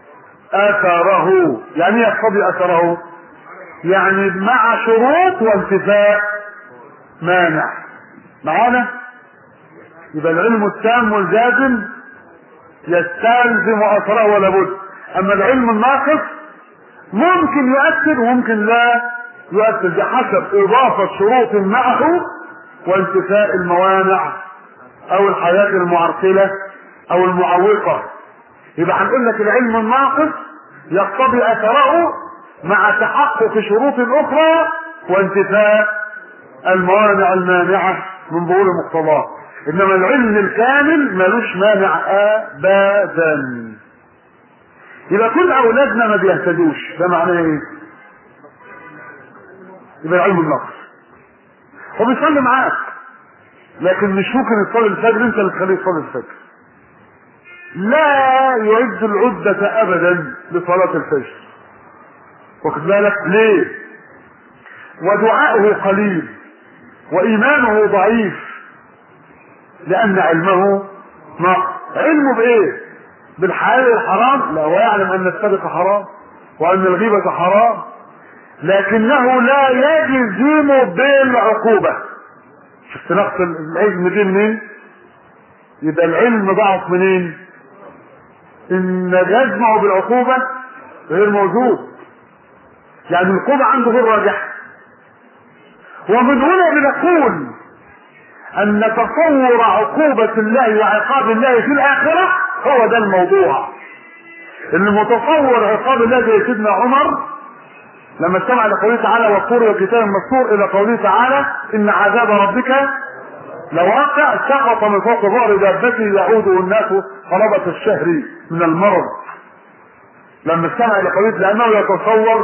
اثره يعني يقتضي اثره يعني مع شروط وانتفاء مانع معانا يبقى العلم التام والجازم يستلزم اثره ولا بد اما العلم الناقص ممكن يؤثر وممكن لا يؤثر بحسب اضافه شروط معه وانتفاء الموانع او الحاجات المعرقله او المعوقه يبقى هنقول لك العلم الناقص يقتضي اثره مع تحقق شروط اخرى وانتفاء الموانع المانعة من ظهور مقتضاه انما العلم الكامل ملوش مانع ابدا يبقى كل اولادنا ما بيهتدوش ده معناه ايه يبقى العلم النقص هو بيصلي معاك لكن مش ممكن يصلي الفجر انت اللي تخليه يصلي الفجر لا يعد العدة ابدا لصلاة الفجر واخد بالك ليه ودعاؤه قليل وإيمانه ضعيف لأن علمه ناقص علمه بإيه؟ بالحلال والحرام لا هو يعلم أن السرقة حرام وأن الغيبة حرام لكنه لا يجزم بالعقوبة شفت نقص العلم دي منين؟ يبقى العلم ضعف منين؟ إن جزمه بالعقوبة غير موجود يعني العقوبة عنده غير راجحة ومن هنا بنقول ان تصور عقوبة الله وعقاب الله في الاخرة هو ده الموضوع اللي متصور عقاب الله زي سيدنا عمر لما استمع لقوله تعالى والطور والكتاب المسطور الى قوله تعالى ان عذاب ربك لواقع سقط من فوق ظهر دابته يعوده الناس قرابة الشهر من المرض لما استمع لقوله لانه يتصور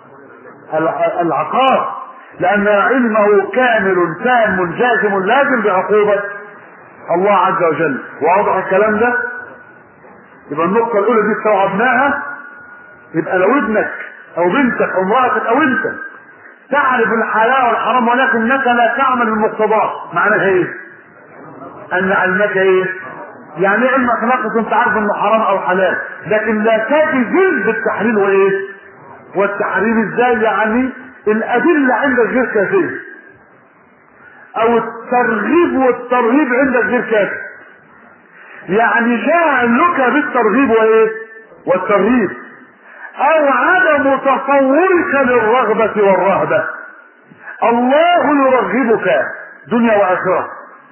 العقاب لأن علمه كامل تام جازم لازم بعقوبة الله عز وجل واضح الكلام ده يبقى النقطة الأولى دي استوعبناها يبقى لو ابنك أو بنتك أو امرأتك أو أنت تعرف الحلال والحرام ولكنك لا تعمل المقتضاه معناها إيه؟ أن علمك إيه؟ يعني علمك ناقص أنت عارف إنه حرام أو حلال لكن لا تجزم بالتحليل وإيه؟ والتحريم إزاي يعني الأدلة عندك غير كافية أو الترغيب والترهيب عندك غير كافي يعني جعلك بالترغيب وإيه؟ والترهيب أو عدم تصورك للرغبة والرهبة الله يرغبك دنيا وآخرة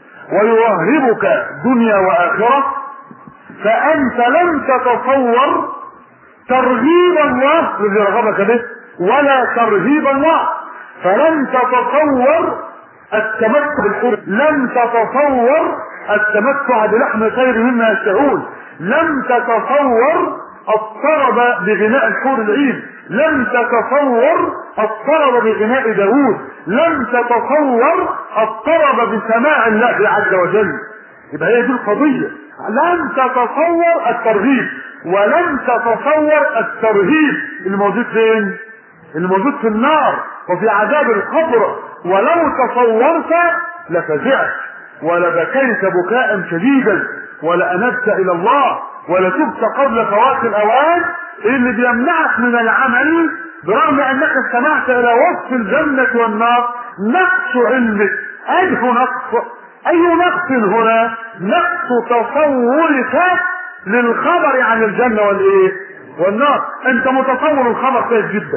ويرهبك دنيا وآخرة فأنت لم تتصور ترغيب الله الذي رغبك به ولا ترهيب الله فلم تتصور التمتع بالحور لم تتصور التمتع بلحم خير مما يشتهون لم تتصور الطرب بغناء الحور العين لم تتصور الطرب بغناء داوود لم تتصور الطرب بسماع الله عز وجل يبقى هي دي القضية لم تتصور الترغيب ولم تتصور الترهيب الموجود فين الموجود في النار وفي عذاب القبر ولو تصورت لفزعت ولبكيت بكاء شديدا ولأنبت إلى الله ولتبت قبل فوات الأوان اللي بيمنعك من العمل برغم أنك استمعت إلى وصف الجنة والنار نقص علمك أي نقص أي نقص هنا نقص تصورك للخبر عن الجنة والإيه والنار أنت متصور الخبر كويس جدا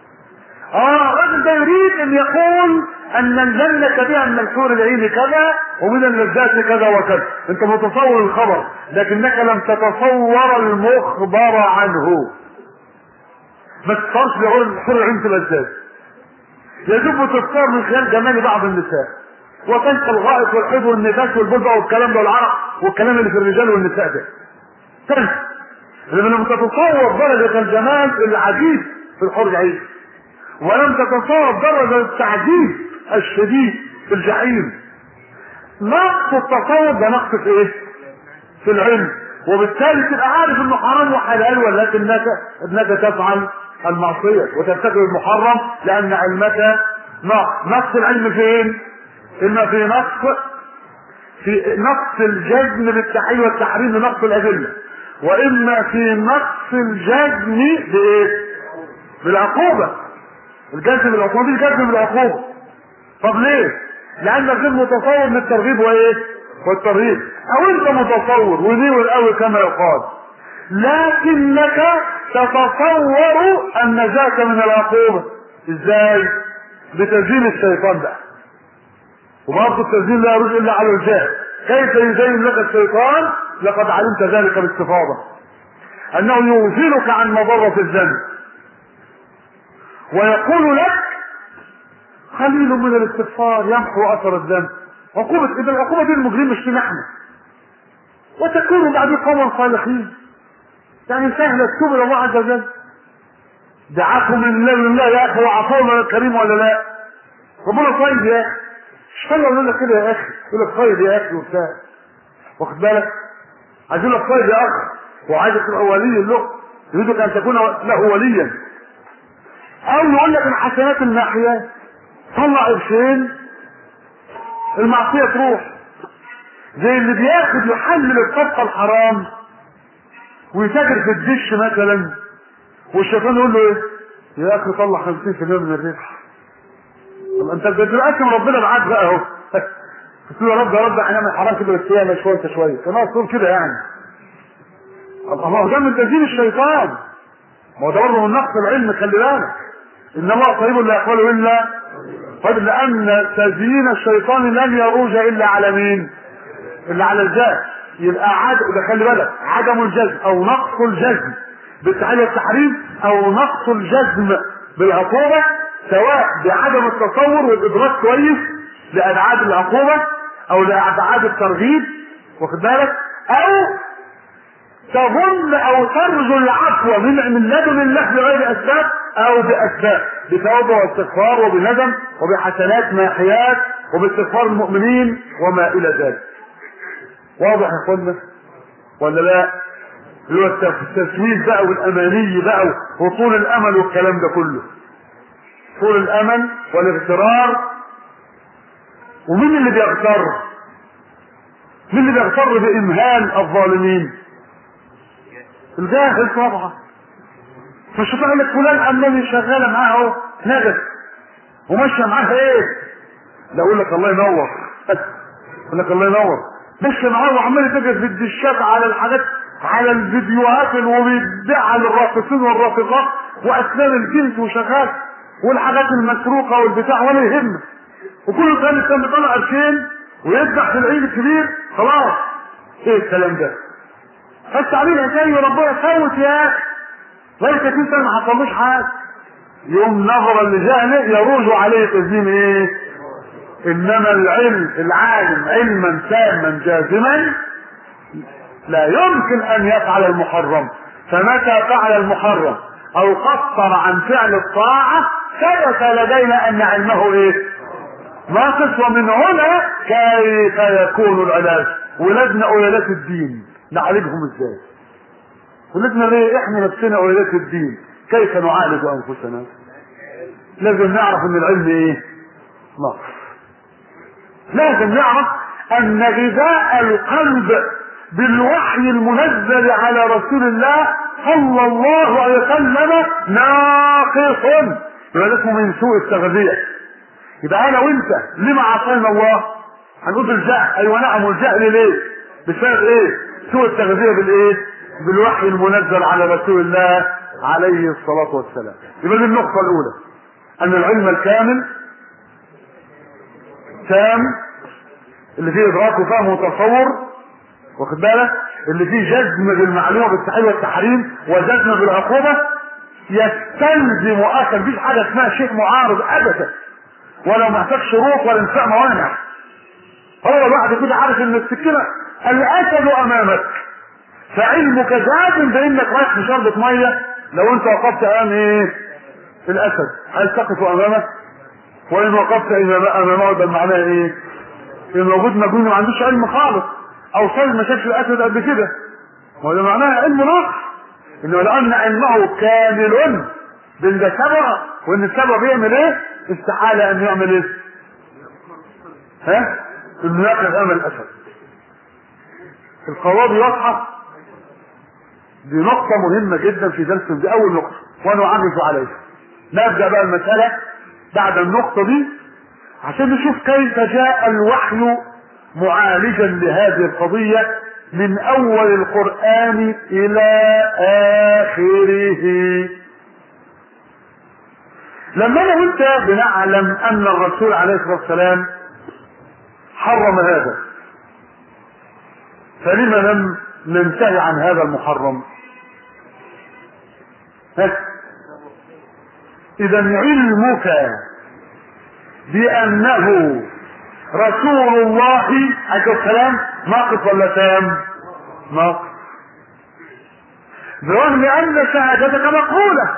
اه الراجل ده يريد ان يقول ان الجنة بها من الحور العين كذا ومن اللذات كذا وكذا انت متصور الخبر لكنك لم تتصور المخبر عنه ما تتصورش يقول الحور العين في اللذات يجب تختار من خلال جمال بعض النساء وتنسى الغائط والحيض والنفاس والبضع والكلام ده والعرق والكلام اللي في الرجال والنساء ده تنسى لما لم تتصور درجة الجمال العجيب في الحور العين ولم تتصور درجة التعذيب الشديد في الجحيم نقص التصور ده نقص في ايه؟ في العلم وبالتالي تبقى عارف انه حرام وحلال ولكنك انك تفعل المعصية وترتكب المحرم لان علمك نقص نقص العلم فين؟ اما في نقص في نقص الجزم بالتحريم والتحريم لنقص الادله واما في نقص الجزم بايه؟ بالعقوبه الجزم بالعقوبة دي الجزم بالعقوبة طب ليه؟ لأنك غير متصور للترغيب وإيه؟ والترهيب أو أنت متصور ونيور قوي كما يقال لكنك تتصور النجاة من العقوبة إزاي؟ بتزيين الشيطان ده وبرضه التزيين لا يرد إلا على الجهل كيف يزين لك الشيطان؟ لقد علمت ذلك باستفاضة أنه يغفلك عن مضرة الذنب ويقول لك قليل من الاستغفار يمحو اثر الذنب عقوبة اذا العقوبة دي المجرم مش فينا احنا وتكونوا بعد قوما صالحين يعني سهلة تتوب الى الله عز وجل دعاكم من الله لله يا اخي وعفونا الكريم ولا لا ربنا طيب يا اخي مش حلو يقول لك كده يا اخي يقول لك طيب يا اخي وبتاع واخد بالك عايز يقول لك طيب يا اخ وعايزك تبقى ولي له يريدك ان تكون له وليا او يقول لك الحسنات الناحيات طلع قرشين المعصيه تروح زي اللي بياخد يحلل الطبقه الحرام ويتاجر في الدش مثلا والشيطان يقول له ايه يا اخي طلع 50% من الربح طب انت بتقسم ربنا معاك بقى اهو تقول يا رب يا رب احنا من حرام كده بس ياما شويه شويه كمان تقول كده يعني الله هو ده من تزيين الشيطان ما هو ده برضه من نقص العلم خلي بالك ان الله طيب لا يقبل الا طيب لان تزيين الشيطان لن يروج الا على مين؟ الا على الذات يبقى عد ده خلي بالك عدم الجزم او نقص الجزم بالتحليل والتحريم او نقص الجزم بالعقوبه سواء بعدم التصور والادراك كويس لابعاد العقوبه او لابعاد الترغيب واخد بالك او تظن او ترجو العفو من من لدن الله بغير اسباب او باسباب بتوبه واستغفار وبندم وبحسنات ماحيات وباستغفار المؤمنين وما الى ذلك واضح يا اخوانا ولا لا اللي هو التسويف بقى والاماني بقى وطول الامل والكلام ده كله طول الامل والاغترار ومين اللي بيغتر مين اللي بيغتر بامهال الظالمين الجاهل طبعا فالشيطان يقول لك فلان امني شغاله معاه اهو نجس وماشيه معاه ايه لا اقول لك الله ينور اقول لك الله ينور ماشيه معاه وعمال يتجه في الدشات على الحاجات على الفيديوهات اللي هو بيبيعها للراقصين والراقصات واسنان الجنس وشغال والحاجات المسروقه والبتاع ولا يهمه وكل كان كان بيطلع قرشين ويذبح في العيد الكبير خلاص ايه الكلام ده؟ بس عليه عشان ربنا فوت يا اخي بقى 30 سنه ما حصلوش حاجه يوم نظرا لجهله يروج عليه تسليم ايه؟ انما العلم العالم علما تاما جازما لا يمكن ان يفعل المحرم فمتى فعل المحرم او قصر عن فعل الطاعه ثبت لدينا ان علمه ايه؟ ناقص ومن هنا كيف يكون العلاج؟ ولادنا اولادات الدين نعالجهم ازاي؟ ولادنا ليه احنا نفسنا اولادات الدين كيف نعالج انفسنا؟ لازم نعرف ان العلم ايه؟ نقص لازم نعرف ان غذاء القلب بالوحي المنزل على رسول الله صلى الله عليه وسلم ناقص يبقى ده اسمه من سوء التغذية يبقى انا وانت لما عصينا الله هنقول بالجهل ايوه نعم والجهل ليه بسبب ايه سوء التغذية بالايه بالوحي المنزل على رسول الله عليه الصلاة والسلام يبقى دي النقطة الاولى ان العلم الكامل تام اللي فيه ادراك وفهم وتصور واخد بالك اللي فيه جزم بالمعلومه بالتحليل والتحريم وجزم بالعقوبه يستلزم اصلا مفيش حاجه اسمها شيء معارض ابدا ولا محتاج شروط ولا انفاء موانع هو الواحد كده عارف ان السكينه الاسد امامك فعلمك جازم بانك رايح في شربة ميه لو انت وقفت امام ايه الاسد هل تقف امامه وان وقفت امامه ده معناه ايه ان موجود مجنون ما عندوش علم خالص او صيد ما شافش الاسد قبل كده ما ده معناها علم نقص انه لان علمه كامل بان ده سبع وان السبع بيعمل ايه استحاله ان يعمل ايه ها انه يقف امام الاسد القواضي واضحه دي نقطه مهمه جدا في درس دي اول نقطه وانا اعرف عليها نبدا بقى المساله بعد النقطه دي عشان نشوف كيف جاء الوحي معالجا لهذه القضية من أول القرآن إلى آخره لما أنا وأنت بنعلم أن الرسول عليه الصلاة والسلام حرم هذا فلما لم ننتهي عن هذا المحرم إذا علمك بأنه رسول الله عليه السلام ناقص ولا تام؟ ناقص برغم أن شهادتك مقبولة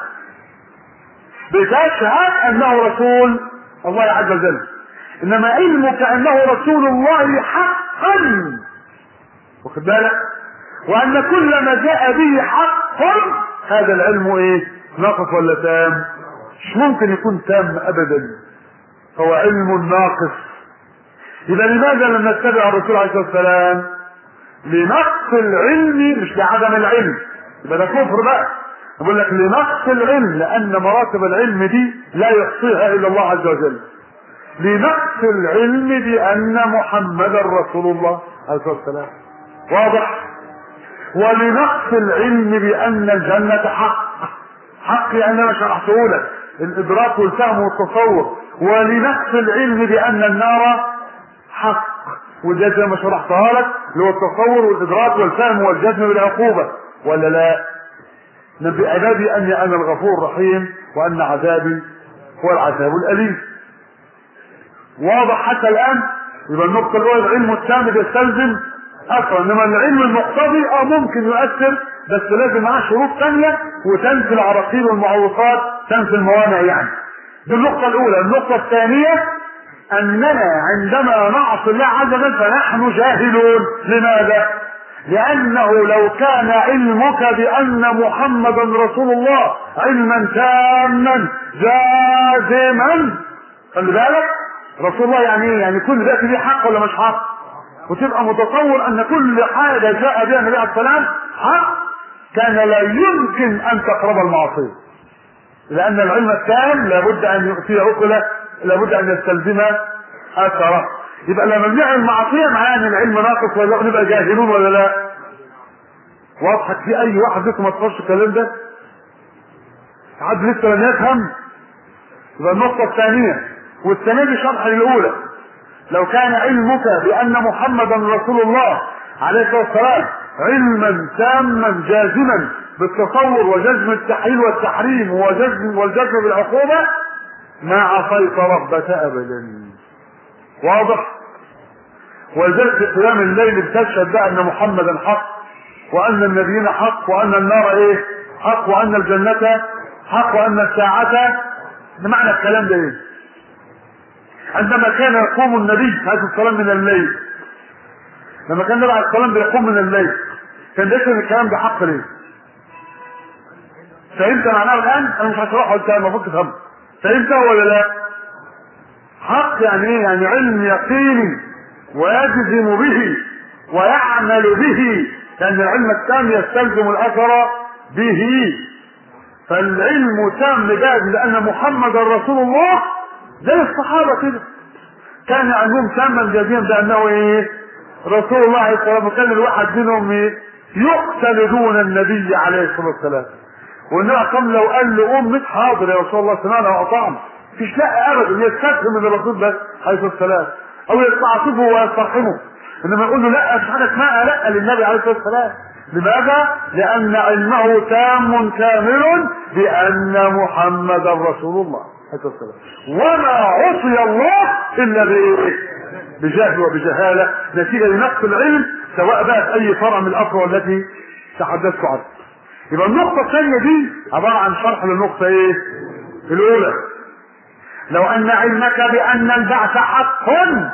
بتشهد أنه رسول الله عز وجل إنما علمك أنه رسول الله حقا واخد بالك؟ وأن كل ما جاء به حق هذا العلم إيه؟ ناقص ولا تام؟ مش ممكن يكون تام أبدا هو علم ناقص اذا لماذا لم نتبع الرسول عليه الصلاه والسلام لنقص العلم مش لعدم العلم يبقى ده كفر بقى بقول لك لنقص العلم لان مراتب العلم دي لا يحصيها الا الله عز وجل لنقص العلم بان محمدا رسول الله عليه الصلاه والسلام واضح ولنقص العلم بان الجنه حق حق يعني انا شرحته لك الادراك والفهم والتصور ولنقص العلم بان النار حق وده زي ما شرحتها لك اللي هو التصور والادراك والفهم والجزم بالعقوبه ولا لا؟ نبي عبادي اني انا الغفور الرحيم وان عذابي هو العذاب الاليم. واضح حتى الان؟ يبقى النقطه الاولى العلم التام يستلزم اثرا انما العلم المقتضي اه ممكن يؤثر بس لازم معاه شروط ثانيه وتنفي العراقيل والمعوقات تنفي الموانع يعني. دي النقطه الاولى، النقطه الثانيه اننا عندما نعصي الله عز وجل فنحن جاهلون لماذا لانه لو كان علمك بان محمدا رسول الله علما تاما جازما خلي بالك رسول الله يعني ايه يعني كل ذات دي حق ولا مش حق وتبقى متصور ان كل حاجه جاء بها النبي عليه السلام حق كان لا يمكن ان تقرب المعصيه لان العلم التام لابد ان يؤتي عقله لابد ان يستلزم اثره يبقى لما بنعمل معصيه معناها ان العلم ناقص ولا نبقى جاهلون ولا لا واضحك في اي واحد لسه ما تفهمش الكلام ده حد لسه لم يفهم يبقى النقطه الثانيه والسنه دي شرح للاولى لو كان علمك بان محمدا رسول الله عليه الصلاه والسلام علما تاما جازما بالتصور وجزم التحليل والتحريم وجزم والجزم بالعقوبه ما عصيت ربك ابدا واضح ولذلك في قيام الليل بتشهد بقى ان محمدا حق وان النبيين حق وان النار ايه حق وان الجنة حق وان الساعة ده معنى الكلام ده ايه عندما كان يقوم النبي عليه الصلاة من الليل لما كان النبي عليه الصلاة بيقوم من الليل كان بيكتب الكلام ده حق ليه فهمت معناه الان انا مش هشرحه انت المفروض تفهمه فهمت ولا لا حق يعني ايه يعني علم يقيني ويجزم به ويعمل به لان العلم التام يستلزم الاثر به فالعلم تام جاز لان محمد رسول الله زي الصحابه كده كان علمهم تاما جازيا بانه ايه رسول الله عليه الصلاه والسلام وكان الواحد منهم ايه يقتل دون النبي عليه الصلاه والسلام والنبي قام لو قال له قوم مش حاضر يا رسول الله سمعنا واطعنا مفيش لا ابدا يستفهم من الرسول بس عليه الصلاه والسلام او يستعطفه ويسترحمه انما يقول له لا مش حاجه اسمها لا للنبي عليه الصلاه والسلام لماذا؟ لأن علمه تام كامل بأن محمدا رسول الله عليه الصلاة والسلام وما عصي الله إلا بإيه؟ بجهل وبجهالة نتيجة لنقص العلم سواء بقى في أي فرع من الأفرع التي تحدثت عنها. يبقى النقطة الثانية دي عبارة عن شرح للنقطة إيه؟ الأولى لو أن علمك بأن البعث حق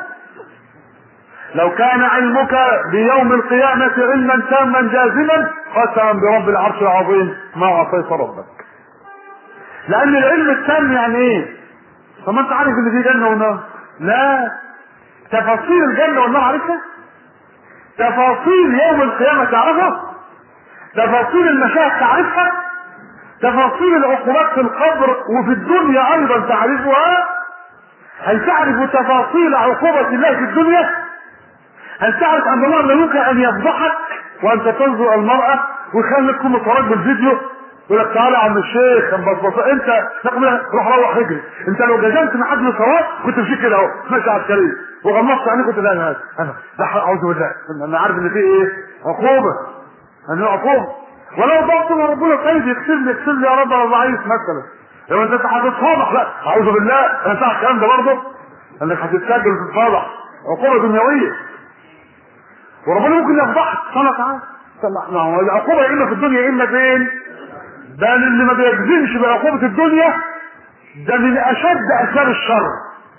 لو كان علمك بيوم القيامة علما تاما جازما قسما برب العرش العظيم ما عصيت ربك لأن العلم التام يعني إيه؟ طب ما أنت عارف إن في جنة ونار لا تفاصيل الجنة والنار عارفها؟ تفاصيل يوم القيامة تعرفها؟ تفاصيل المشاهد تعرفها؟ تفاصيل العقوبات في القبر وفي الدنيا أيضا تعرفها؟ هل تعرف تفاصيل عقوبة الله في الدنيا؟ هل تعرف ان الله لا يمكن ان يفضحك وانت تنظر المرأة ويخليك تكون متفرج بالفيديو يقول لك تعالى يا عم الشيخ بصبص انت تقول روح روح اجري انت لو جزمت مع حد صلاه كنت مشيت كده اهو ماشي عسكري وغمضت عينيك كنت لا انا انا لا اعوذ بالله انا عارف ان في ايه عقوبه ان عقوبه ولو ضغط من ربنا طيب يكسر لي يكسر لي يا رب انا ضعيف مثلا لو انت هتتفاضح لا اعوذ بالله انا ساعه الكلام ده برضه انك هتتسجل وتتفاضح عقوبه دنيويه وربنا ممكن يفضحك سبحانه وتعالى ما هو العقوبه يا اما في الدنيا يا اما فين؟ ده اللي ما بيجزمش بعقوبه الدنيا ده من اشد اسباب الشر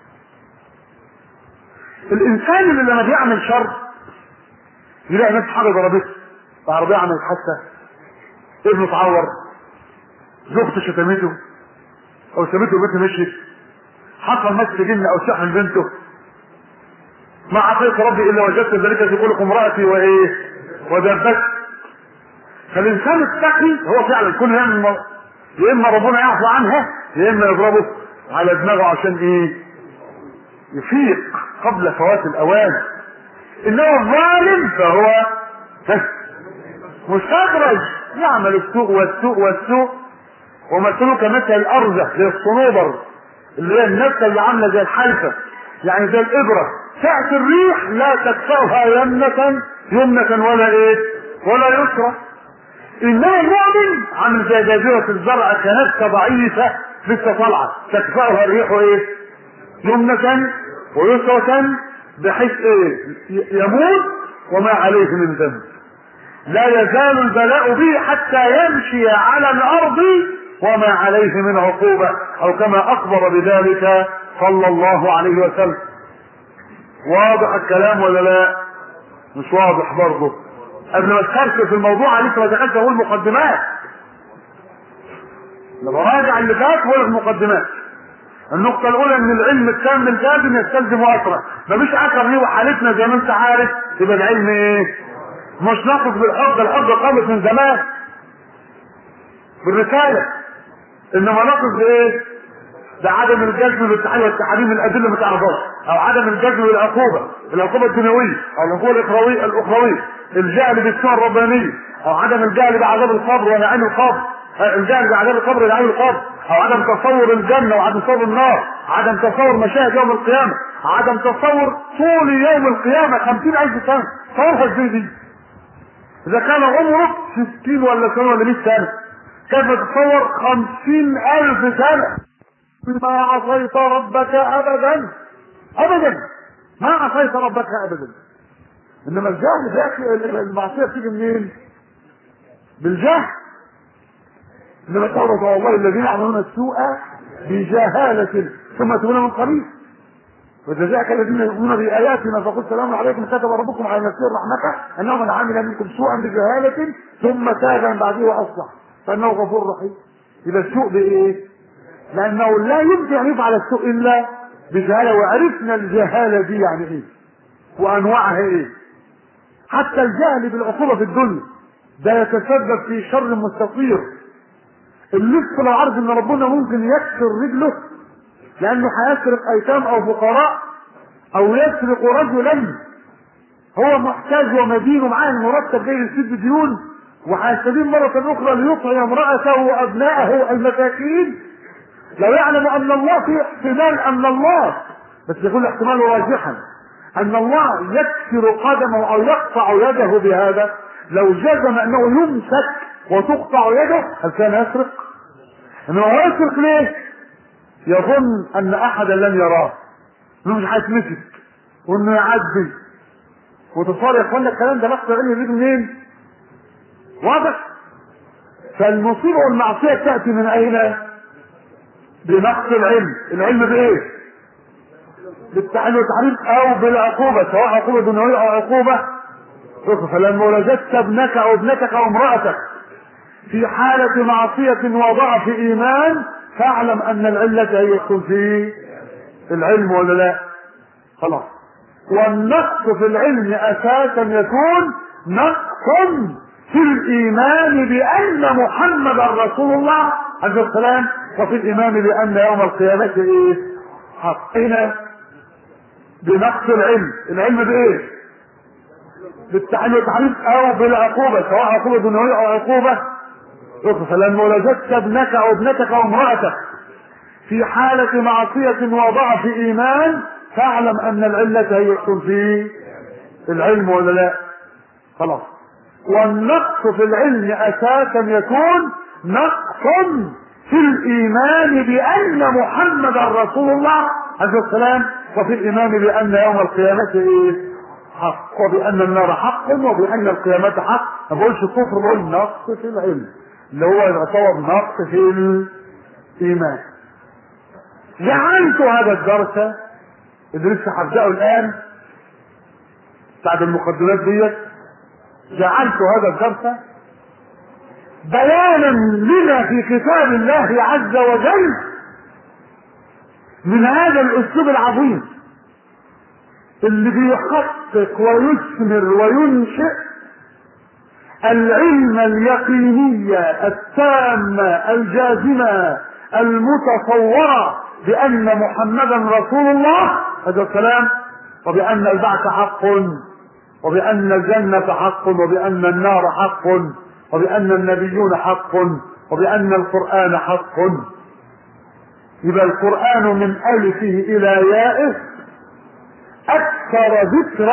الانسان اللي لما بيعمل شر يلاقي نفسه حاجه ضربته العربيه عملت حادثه ابنه اتعور زوجته شتمته او سابته وبيته مشيت حصل مس جن او سحر بنته ما عصيت ربي الا وجدت ذلك في قلق امرأتي وايه ودبت فالانسان التقي هو فعلا كل يوم يا اما ربنا يعفو عنها يا اما يضربه على دماغه عشان ايه يفيق قبل فوات الاوان انما الظالم فهو مستدرج يعمل السوء والسوء والسوء ومثله كمثل الارزه زي الصنوبر اللي هي النبته اللي عامله زي الحلفه يعني زي الابره تأتي الريح لا تكفرها يمنة يمنة ولا ايه ولا يسرى انما المؤمن عامل زي جزيرة الزرع كنبتة ضعيفة لسه طالعة تكفرها الريح ايه يمنة ويسرة بحيث ايه يموت وما عليه من ذنب لا يزال البلاء به حتى يمشي على الارض وما عليه من عقوبة او كما اخبر بذلك صلى الله عليه وسلم واضح الكلام ولا لا مش واضح برضه قبل ما تخرج في الموضوع لسه ما دخلت اقول مقدمات لما راجع اللي فات ولا المقدمات النقطة الأولى إن العلم التام الجازم يستلزم أثرا، مفيش أثر ليه وحالتنا زي ما أنت عارف يبقى العلم إيه؟ مش ناقص بالحب، الحب قامت من زمان. بالرسالة. إنما ناقص بإيه؟ ده عدم الجزم بالتحريم والتحريم الادله ما تعرفهاش او عدم الجزم بالعقوبه العقوبه الدنيويه او العقوبه الاخرويه الاخرويه الجهل بالسنه الربانيه او عدم الجهل بعذاب القبر ونعيم القبر الجهل بعذاب القبر ونعيم القبر او عدم تصور الجنه وعدم تصور النار عدم تصور مشاهد يوم القيامه عدم تصور طول يوم القيامه خمسين الف سنه تصورها ازاي دي اذا كان عمرك ستين ولا سنه ولا 100 سنه كيف تتصور خمسين الف سنه ما عصيت ربك ابدا ابدا ما عصيت ربك ابدا انما الجهل يا اخي المعصيه بتيجي منين؟ بالجهل انما توبة والله الذين يعملون السوء بجهالة ثم يتوبون من قريب وجزاك الذين يؤمنون بآياتنا فقل سلام عليكم كتب ربكم على نفسه الرحمة أنه من عمل منكم سوءا بجهالة ثم تاب من بعده وأصلح فإنه غفور رحيم يبقى السوء بإيه؟ لانه لا يمكن ان يفعل السوء الا بجهاله وعرفنا الجهاله دي يعني ايه وانواعها ايه حتى الجهل بالعقوبه في الدنيا ده يتسبب في شر مستطير اللص لو عرف ان ربنا ممكن يكسر رجله لانه هيسرق ايتام او فقراء او يسرق رجلا هو محتاج ومدين ومعاه المرتب جاي يسد ديون وهيستدين مرة أخرى ليطعم امرأته وأبنائه المساكين لو يعلم ان الله في احتمال ان الله بس يكون احتمال راجحا ان الله يكسر قدمه او يقطع يده بهذا لو جزم انه يمسك وتقطع يده هل كان يسرق؟ انه هو يسرق ليه؟ يظن ان احدا لن يراه انه مش هيتمسك وانه يعدي وتصار يا اخوانا الكلام ده نقص علمي بيجي منين؟ واضح؟ فالمصيبه والمعصيه تاتي من اين؟ بنقص العلم العلم بايه بالتحليل والتحريم او بالعقوبة سواء عقوبة دنيوية او عقوبة فلما وجدت ابنك او ابنتك او امرأتك في حالة معصية وضعف ايمان فاعلم ان العلة هي يكون في العلم ولا لا خلاص والنقص في العلم اساسا يكون نقص في الايمان بان محمدا رسول الله عليه السلام وفي الإمام بأن يوم القيامة إيه؟ حق هنا بنقص العلم العلم بإيه؟ بالتحليل والتحريم أو بالعقوبة سواء عقوبة دنيوية أو عقوبة فلما وجدت ابنك أو ابنتك أو امرأتك في حالة معصية وضعف إيمان فاعلم أن العلة هي يكون في العلم ولا لا؟ خلاص والنقص في العلم أساسا يكون نقص في الايمان بان محمدا رسول الله عليه السلام وفي الايمان بان يوم القيامه ايه حق وبان النار حق وبان القيامه حق ما بقولش كفر بقول نقص في العلم اللي هو يعتبر نقص في الايمان جعلت هذا الدرس اللي لسه هبداه الان بعد المقدمات ديت جعلت هذا الدرس بيانا لنا في كتاب الله عز وجل من هذا الاسلوب العظيم اللي بيحقق ويثمر وينشئ العلم اليقينية التامة الجازمة المتصورة بأن محمدا رسول الله هذا الكلام وبأن البعث حق وبأن الجنة حق وبأن النار حق وبأن النبيون حق وبأن القرآن حق يبقى القرآن من ألفه إلى يائه أكثر ذكر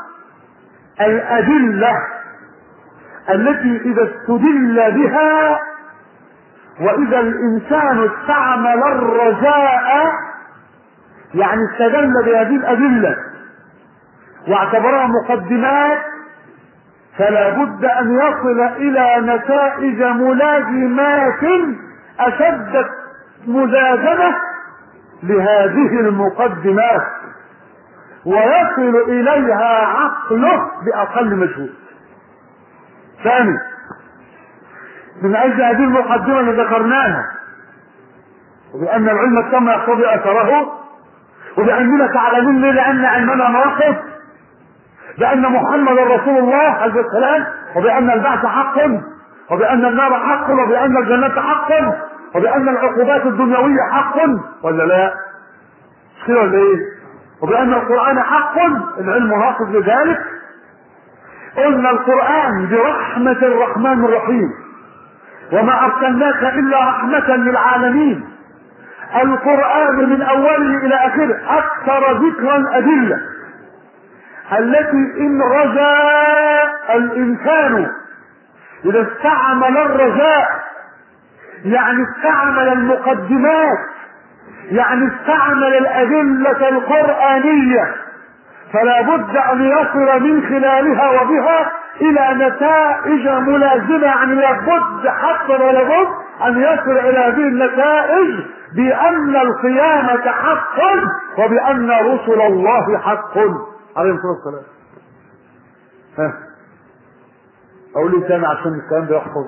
الأدلة التي إذا استدل بها وإذا الإنسان استعمل الرجاء يعني استدل بهذه الأدلة واعتبرها مقدمات فلا بد أن يصل إلى نتائج ملازمات أشدت ملازمة لهذه المقدمات ويصل إليها عقله بأقل مجهود ثاني من أجل هذه المقدمة اللي ذكرناها وبأن العلم التام يقتضي أثره وبأننا تعلمون ليه لأن علمنا ناقص بأن محمد رسول الله عليه السلام وبأن البعث حق وبأن النار حق وبأن الجنة حق وبأن العقوبات الدنيوية حق ولا لا؟ مش كده ولا إيه؟ وبأن القرآن حق العلم ناقص لذلك قلنا القرآن برحمة الرحمن الرحيم وما أرسلناك إلا رحمة للعالمين القرآن من أوله إلى آخره أكثر ذكرا أدلة التي إن رجا الإنسان إذا استعمل الرجاء يعني استعمل المقدمات يعني استعمل الأدلة القرآنية فلا بد أن يصل من خلالها وبها إلى نتائج ملازمة يعني لابد حتى ولا بد أن يصل إلى هذه النتائج بأن القيامة حق وبأن رسل الله حق عليه الصلاة والسلام ها أقول لي تاني عشان الكلام ده يحفظ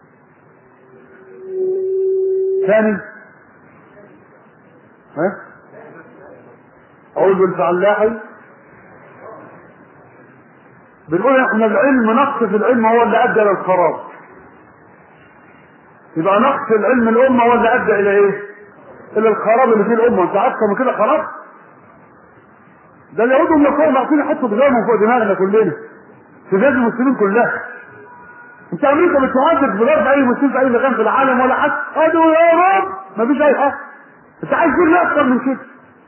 ثاني ها أقول بالفعلاحي بنقول احنا العلم نقص في العلم هو اللي ادى للخراب يبقى نقص العلم الامه هو اللي ادى الى ايه؟ الى الخراب اللي فيه الامه انت عارف من كده خراب؟ ده اليهود هم فوق ناقصين يحطوا دماغهم فوق دماغنا كلنا في بلاد المسلمين كلها انت امريكا بتهدد بلاد اي مسلم في اي مكان في العالم ولا حد ادعوا يا رب مفيش اي حاجه انت عايز تقول اكتر من كده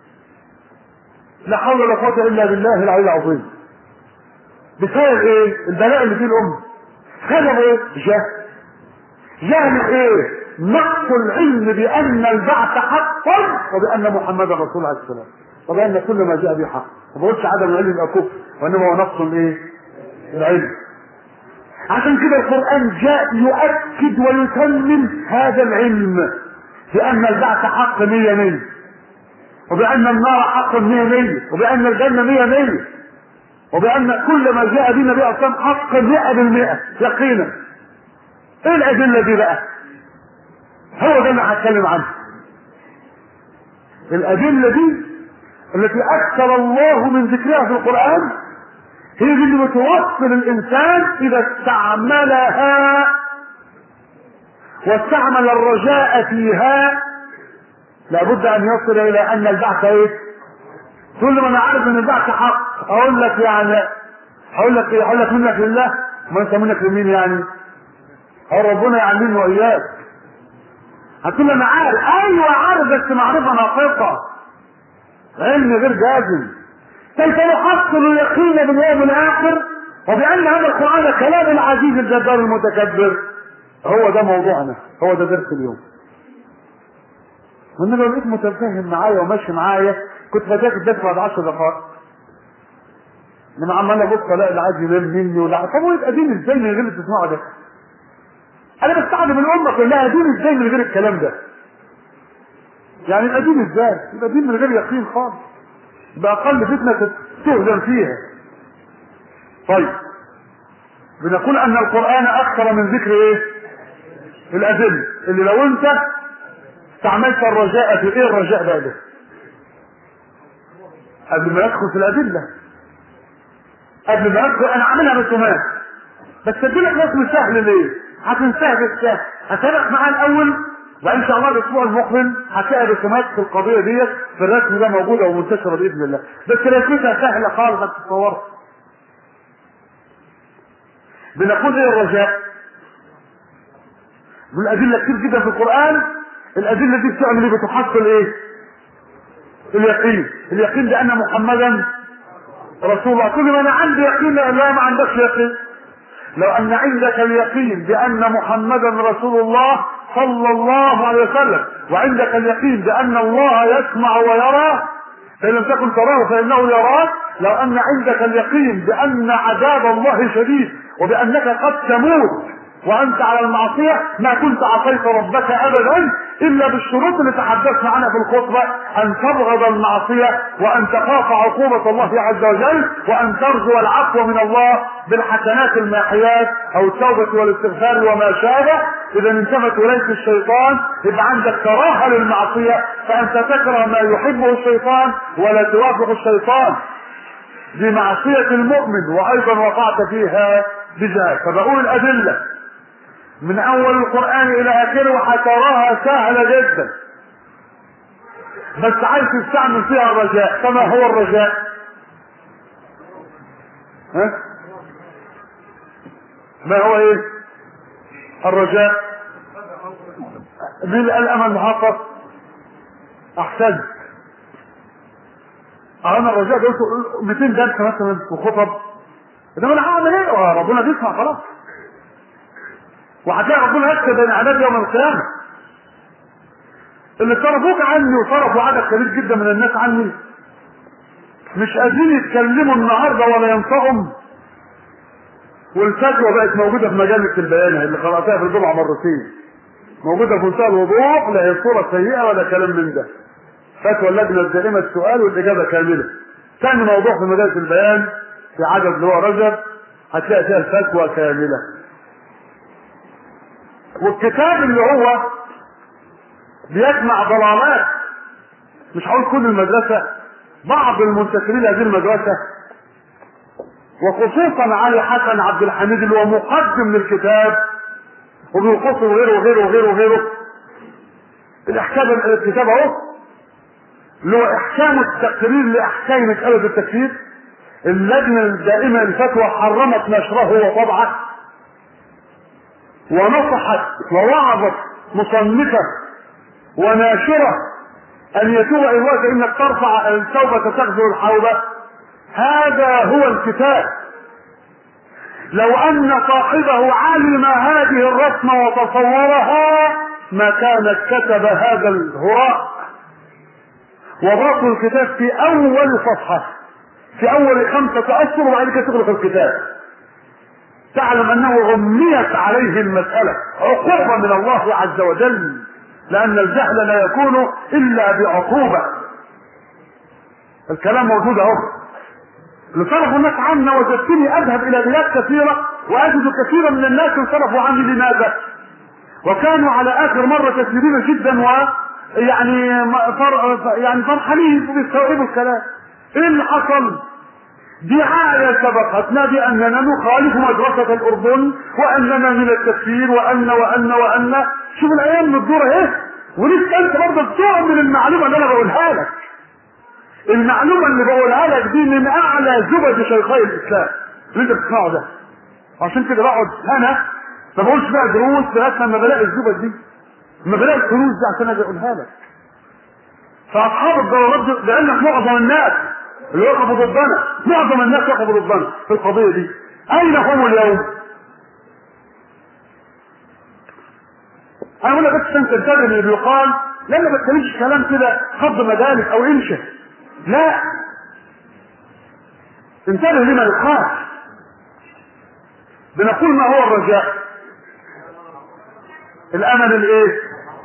لا حول ولا قوه الا بالله العلي العظيم بسبب ايه البلاء اللي فيه الامه سبب ايه جهل جهل ايه نقص العلم بان البعث حق وبان محمدا رسول الله عليه السلام وبان كل ما جاء به حق ما بقولش عدم العلم يبقى كفر وانما هو نقص الايه العلم عشان كده القران جاء يؤكد ويتمم هذا العلم بان البعث حق مية مية وبان النار حق مية مية وبان الجنه مية مية وبأن كل ما جاء به النبي أصلا حق مئة بالمئة يقينا ايه الأدلة دي بقى هو ده اللي هتكلم عنه الأدلة دي التي أكثر الله من ذكرها في القرآن هي دي اللي بتوصل الإنسان إذا استعملها واستعمل الرجاء فيها لابد أن يصل إلى أن البعث إيه؟ كل ما انا عارف ان البعث حق اقول لك يعني هقول لك ايه هقول لك منك لله ما انت منك لمين يعني هو ربنا يعلمني واياك هتقول انا عارف ايوه عارف بس معرفه ناقصه علم غير جازم كيف نحصل اليقين باليوم الاخر وبان هذا القران كلام العزيز الجبار المتكبر هو ده موضوعنا هو ده درس اليوم وان لو لقيت متفاهم معايا وماشي معايا كنت فاكر الدرس بعد 10 دقائق انما عمال ابص الاقي العايز ينام مني ولا طب هو يبقى دين ازاي من غير اللي تسمعه ده؟ انا بستعجب الامه كلها دين ازاي من غير الكلام ده؟ يعني يبقى دين ازاي؟ يبقى دين من غير يقين خالص يبقى اقل فتنه تهزم فيها طيب بنقول ان القران اكثر من ذكر ايه؟ الادله اللي لو انت استعملت الرجاء في ايه الرجاء بقى ده؟ قبل ما يدخل في الادله قبل ما يدخل انا عاملها رسومات بس اديلك رسم سهل ليه؟ هتنتهي بالسهل هسابق معاه الاول وان شاء الله الاسبوع المقبل هتلاقي رسومات في القضيه ديت في الرسم ده موجوده ومنتشره باذن الله بس رسمتها سهله خالص ما تتصورش بنقول ايه الرجاء والادله كتير جدا في القران الادله دي بتعمل ايه بتحصل ايه اليقين اليقين بان محمدا رسول الله كل ما انا عندي يقين لا لا ما عندكش يقين لو ان عندك اليقين بان محمدا رسول الله صلى الله عليه وسلم وعندك اليقين بان الله يسمع ويرى فان لم تكن تراه فانه يراك لو ان عندك اليقين بان عذاب الله شديد وبانك قد تموت وانت على المعصيه ما كنت عصيت ربك ابدا الا بالشروط اللي تحدثنا عنها في الخطبه ان تبغض المعصيه وان تخاف عقوبه الله عز وجل وان ترجو العفو من الله بالحسنات الماحيات او التوبه والاستغفار وما شابه اذا انتفت اليك الشيطان يبقى عندك كراهه للمعصيه فانت تكره ما يحبه الشيطان ولا توافق الشيطان بمعصيه المؤمن وايضا وقعت فيها بذلك فبقول الادله من اول القرآن الى اخره هتراها سهلة جدا بس عايز تستعمل فيها الرجاء فما هو الرجاء ها ما هو ايه الرجاء مين قال امل محقق احسنت انا الرجاء قلت 200 درس مثلا وخطب انما انا هعمل ايه ربنا بيسمع خلاص وهتلاقي ربنا يكتب بين عباد يوم القيامة اللي صرفوك عني وصرفوا عدد كبير جدا من الناس عني مش قادرين يتكلموا النهارده ولا ينطقهم والفتوى بقت موجودة في مجلة البيانة اللي قرأتها في الجمعة مرتين موجودة في منتهى الوضوح لا هي صورة سيئة ولا كلام من ده فتوى اللجنة الدائمة السؤال والإجابة كاملة ثاني موضوع في مجلة البيان في عدد اللي هو رجب هتلاقي فيها الفتوى كاملة والكتاب اللي هو بيجمع ضلالات مش هقول كل المدرسة بعض المنتسبين لهذه المدرسة وخصوصا علي حسن عبد الحميد اللي هو مقدم للكتاب وبيقص وغيره وغيره وغيره وغيره الاحكام الكتاب اهو اللي هو احكام التقرير لاحكام مسألة التكفير اللجنة الدائمة للفتوى حرمت نشره وطبعه ونصحت ووعظت مصنفة وناشرة أن يتوب إلى الله فإنك ترفع التوبة تغفر الحوبة هذا هو الكتاب لو أن صاحبه علم هذه الرسمة وتصورها ما كان كتب هذا الهراء وضعت الكتاب في أول صفحة في أول خمسة أشهر وبعد كده تغلق الكتاب تعلم انه غميت عليه المسألة عقوبة من الله عز وجل لان الجهل لا يكون الا بعقوبة الكلام موجود اهو لصرفوا الناس عنا وجدتني اذهب الى بلاد كثيرة واجد كثيرا من الناس انصرفوا عني لماذا وكانوا على اخر مرة كثيرين جدا و يعني فر... يعني فرحانين وبيستوعبوا الكلام ايه اللي حصل دعاية سبقتنا بأننا نخالف مدرسة الأردن وأننا من التكفير وأن وأن وأن شوف الأيام الدورة إيه ولسه أنت برضه بتؤمن المعلومة اللي أنا بقولها لك المعلومة اللي بقولها لك دي من أعلى زبد شيخي الإسلام اللي أنت بتسمعه ده عشان كده بقعد أنا ما بقولش بقى دروس لغاية لما بلاقي الزبد دي لما بلاقي الكنوز دي عشان أجي أقولها لك فأصحاب الضرورات دي لأنك معظم الناس اللي وقفوا ضدنا معظم الناس وقفوا ضدنا في القضية دي أين هم اليوم؟ أنا أقول لك بس أنت تنتبه اللي بيقال لا ما بتكلمش كلام كده خض مدارك أو إنشا لا انتبه لما يقال بنقول ما هو الرجاء الأمل الإيه؟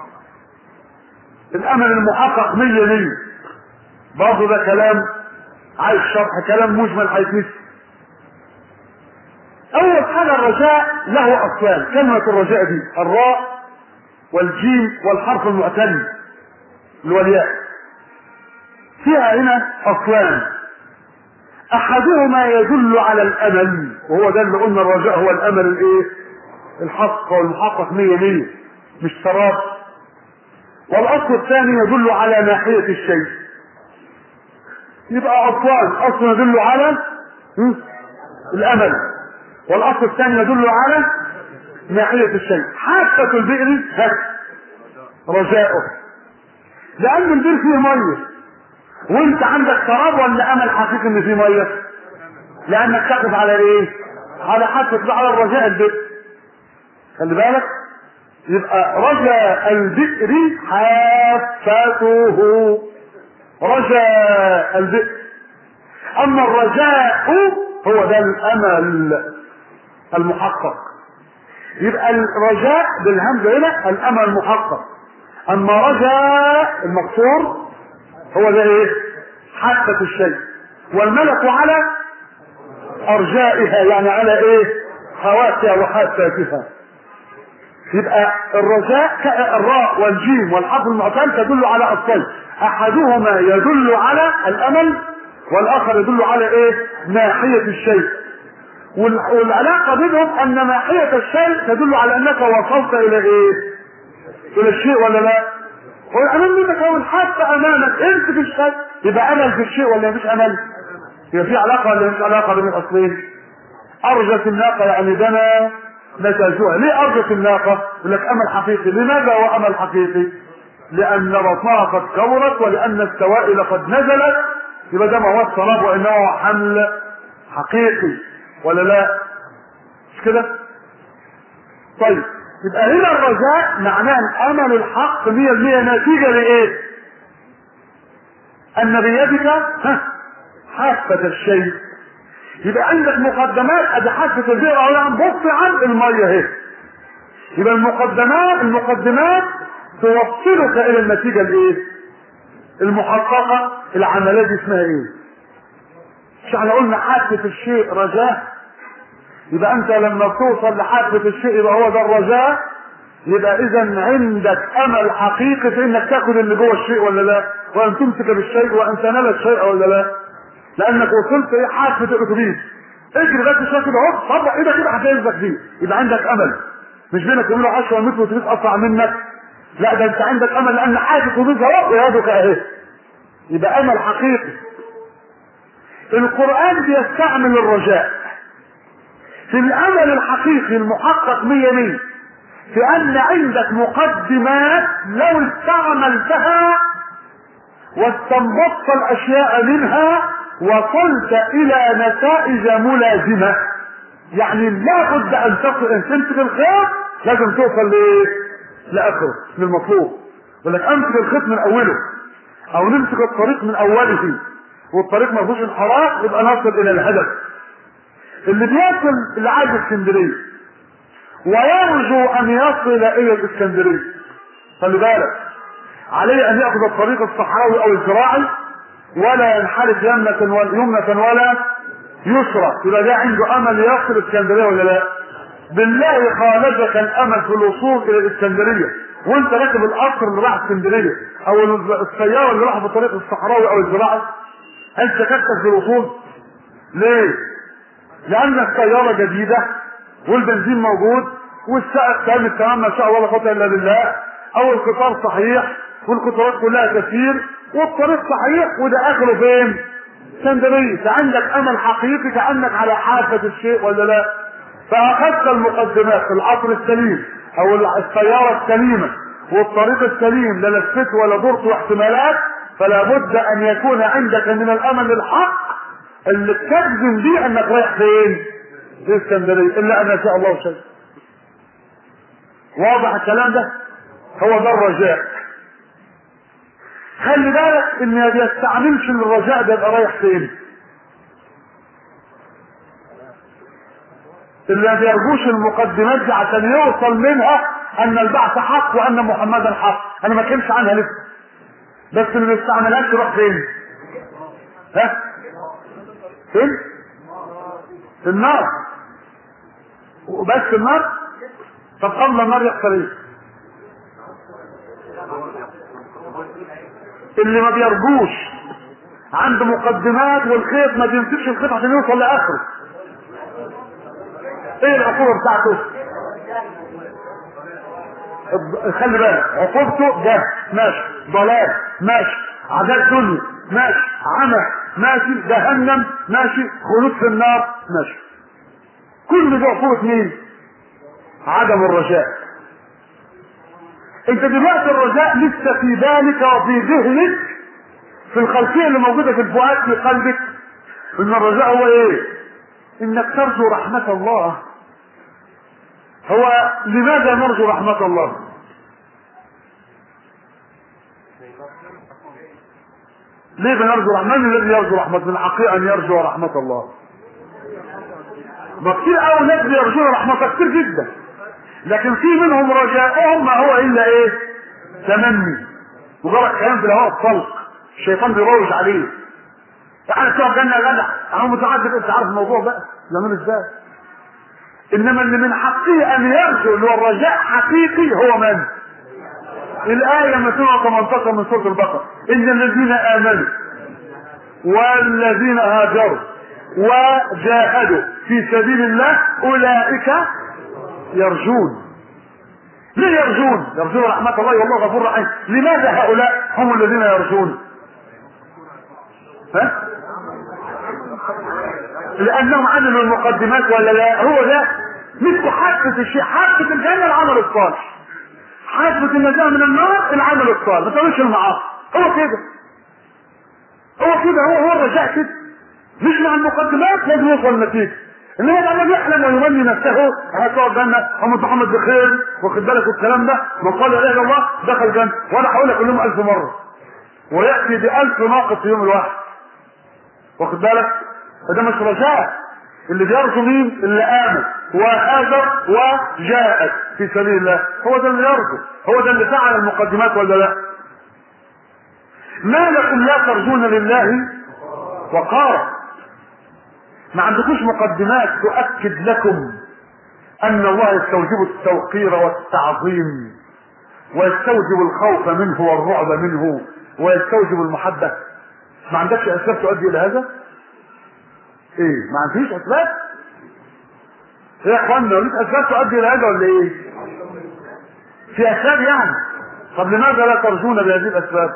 الأمل المحقق مية مية برضه ده كلام عايز شرح كلام مجمل هيتنسي اول حاجه الرجاء له اصلان كلمه الرجاء دي الراء والجيم والحرف المعتل اللي هو الياء فيها هنا اصلان احدهما يدل على الامل وهو ده اللي قلنا الرجاء هو الامل الايه الحق والمحقق مية مية مش سراب والاصل الثاني يدل على ناحية الشيء يبقى اصلان اصل يدل على م? الامل والاصل الثاني يدل على ناحية الشيء حافة البئر هك رجاؤه لان البئر فيه ميه وانت عندك سراب ولا امل حقيقي ان فيه ميه لانك تقف على ايه على حافة على الرجاء البئر خلي بالك يبقى رجاء البئر حافته رجاء البئر اما الرجاء هو ده الامل المحقق يبقى الرجاء بالهمزه هنا الامل المحقق اما رجاء المقصور هو ده ايه حافة الشيء والملك على ارجائها يعني على ايه خواتها وحافاتها يبقى الرجاء الراء والجيم والحرف المعتل تدل على اصلين احدهما يدل على الامل والاخر يدل على ايه ناحية الشيء والعلاقة بينهم ان ناحية الشيء تدل على انك وصلت الى ايه الى الشيء ولا لا والامل منك هو الحق امامك انت في الشيء يبقى امل في الشيء ولا مفيش امل يبقى في علاقة ولا مفيش علاقة بين الاصلين ارجت الناقة يعني دنا نتاجها ليه ارجت الناقة يقول لك امل حقيقي لماذا هو امل حقيقي لان بطنها قد كورت ولان السوائل قد نزلت يبقى ده ما هو الصلاب وانه حمل حقيقي ولا لا مش كده طيب يبقى هنا الرجاء معناه الامل الحق 100% نتيجه لايه ان بيدك ها حافه الشيء يبقى عندك مقدمات ادي حافه البئر اهو عم بص عن الميه اهي يبقى المقدمات المقدمات توصلك الى النتيجه الايه المحققه العمليه دي اسمها ايه مش احنا قلنا حافه الشيء رجاء يبقى انت لما توصل لحافه الشيء يبقى هو ده الرجاء يبقى اذا عندك امل حقيقي في انك تاخد اللي جوه الشيء ولا لا وان تمسك بالشيء وان تنال الشيء ولا لا لانك وصلت ايه حافه الاتوبيس اجري بس شويه كده اهو طبق ايدك كده هتنزل فيه يبقى عندك امل مش بينك وبين 10 متر وتبيس اسرع منك لا ده انت عندك امل لان حافه الاتوبيس اهو يدك اهي يبقى امل حقيقي القران بيستعمل الرجاء في الامل الحقيقي المحقق مية مية في ان عندك مقدمات لو استعملتها واستنبطت الاشياء منها وصلت الى نتائج ملازمة يعني لابد ان تصل ان تمسك الخيط لازم توصل لايه لاخره للمطلوب يقول لك امسك الخيط من اوله او نمسك الطريق من اوله والطريق ما فيهوش انحراف يبقى نصل الى الهدف اللي بيصل اللي عايز اسكندريه ويرجو ان يصل الى الاسكندريه خلي بالك عليه ان ياخذ الطريق الصحراوي او الزراعي ولا ينحرف يمنة ولا يمنة ولا يسرى يبقى ده عنده امل يصل اسكندريه ولا لا بالله خالجك الامل في الوصول الى الاسكندريه وانت راكب القطر اللي راح اسكندريه او السياره اللي راح بالطريق الصحراوي او الزراعي هل شككت في الوصول ليه لان السياره جديده والبنزين موجود والسائق تام التمام ما شاء الله لا قوه الا بالله او القطار صحيح والقطارات كلها كثير والطريق صحيح وده اخره فين اسكندريه فعندك امل حقيقي كانك على حافه الشيء ولا لا فاخذت المقدمات القطر السليم او السياره السليمه والطريق السليم لا لفت ولا درت واحتمالات فلا بد ان يكون عندك من الامل الحق اللي تجزم بيه انك رايح فين في اسكندريه الا ان يشاء الله شيء واضح الكلام ده هو ده الرجاء خلي بالك ان ما بيستعملش الرجاء ده يبقى رايح فين اللي ما بيرجوش المقدمات دي عشان يوصل منها ان البعث حق وان محمدا حق انا ما كلمش عنها لسه بس اللي ما بيستعملهاش يروح فين ها فين في النار وبس النار طب قبل النار يحصل ايه اللي ما بيرجوش عنده مقدمات والخيط ما بيمسكش الخيط عشان يوصل لاخره ايه العقوبه بتاعته خلي بالك عقوبته ده ماشي ضلال ماشي عذاب دنيا ماشي عمى ماشي جهنم ماشي خلود في النار ماشي كل ده عقوبة مين؟ عدم الرجاء انت دلوقتي الرجاء لسه في بالك وفي ذهنك في الخلفية اللي موجودة في الفؤاد في قلبك ان الرجاء هو ايه؟ انك ترجو رحمة الله هو لماذا نرجو رحمة الله؟ ليه بنرجو رحمة؟ من الذي يرجو رحمة؟ من الحقيقة أن يرجو رحمة الله. ما كتير قوي ناس بيرجون رحمة كتير جدا. لكن في منهم رجاؤهم ما هو إلا إيه؟ تمني. مجرد كلام في الهواء الطلق. الشيطان بيروج عليه. تعالى تقعد جنة يا جدع. أنا متعجب أنت عارف الموضوع بقى. زمان إزاي؟ انما اللي من حقه ان يرجو اللي هو الرجاء حقيقي هو من؟ الآية 218 من سورة البقرة إن الذين آمنوا والذين هاجروا وجاهدوا في سبيل الله أولئك يرجون ليه يرجون؟ يرجون رحمة الله والله غفور رحيم لماذا هؤلاء هم الذين يرجون؟ ها؟ لانهم عملوا المقدمات ولا لا هو ده مثل حافة الشيء حافة الجنة العمل الصالح حافة النجاة من النار العمل الصالح ما تعملش المعاصي هو كده هو كده هو هو الرجاء كده مش مع المقدمات لازم يوصل النتيجة انما لما يحلم ويمني نفسه هتقعد جنة محمد محمد بخير واخد بالك الكلام ده من قال لا اله الا الله دخل جنة وانا هقول لك لهم ألف مرة ويأتي بألف ناقص في يوم الواحد واخد بالك فده مش رجاء اللي بيرجو مين اللي امن وهاجر وجاهد في سبيل الله هو ده اللي يرجو هو ده اللي فعل المقدمات ولا لا ما لكم لا ترجون لله وقارا ما عندكوش مقدمات تؤكد لكم ان الله يستوجب التوقير والتعظيم ويستوجب الخوف منه والرعب منه ويستوجب المحبه ما عندكش اسباب تؤدي الى هذا ايه ما عنديش اسباب ايه يا اخوانا ليك اسباب تؤدي الى هذا ولا ايه في اسباب يعني طب لماذا لا ترجون بهذه الاسباب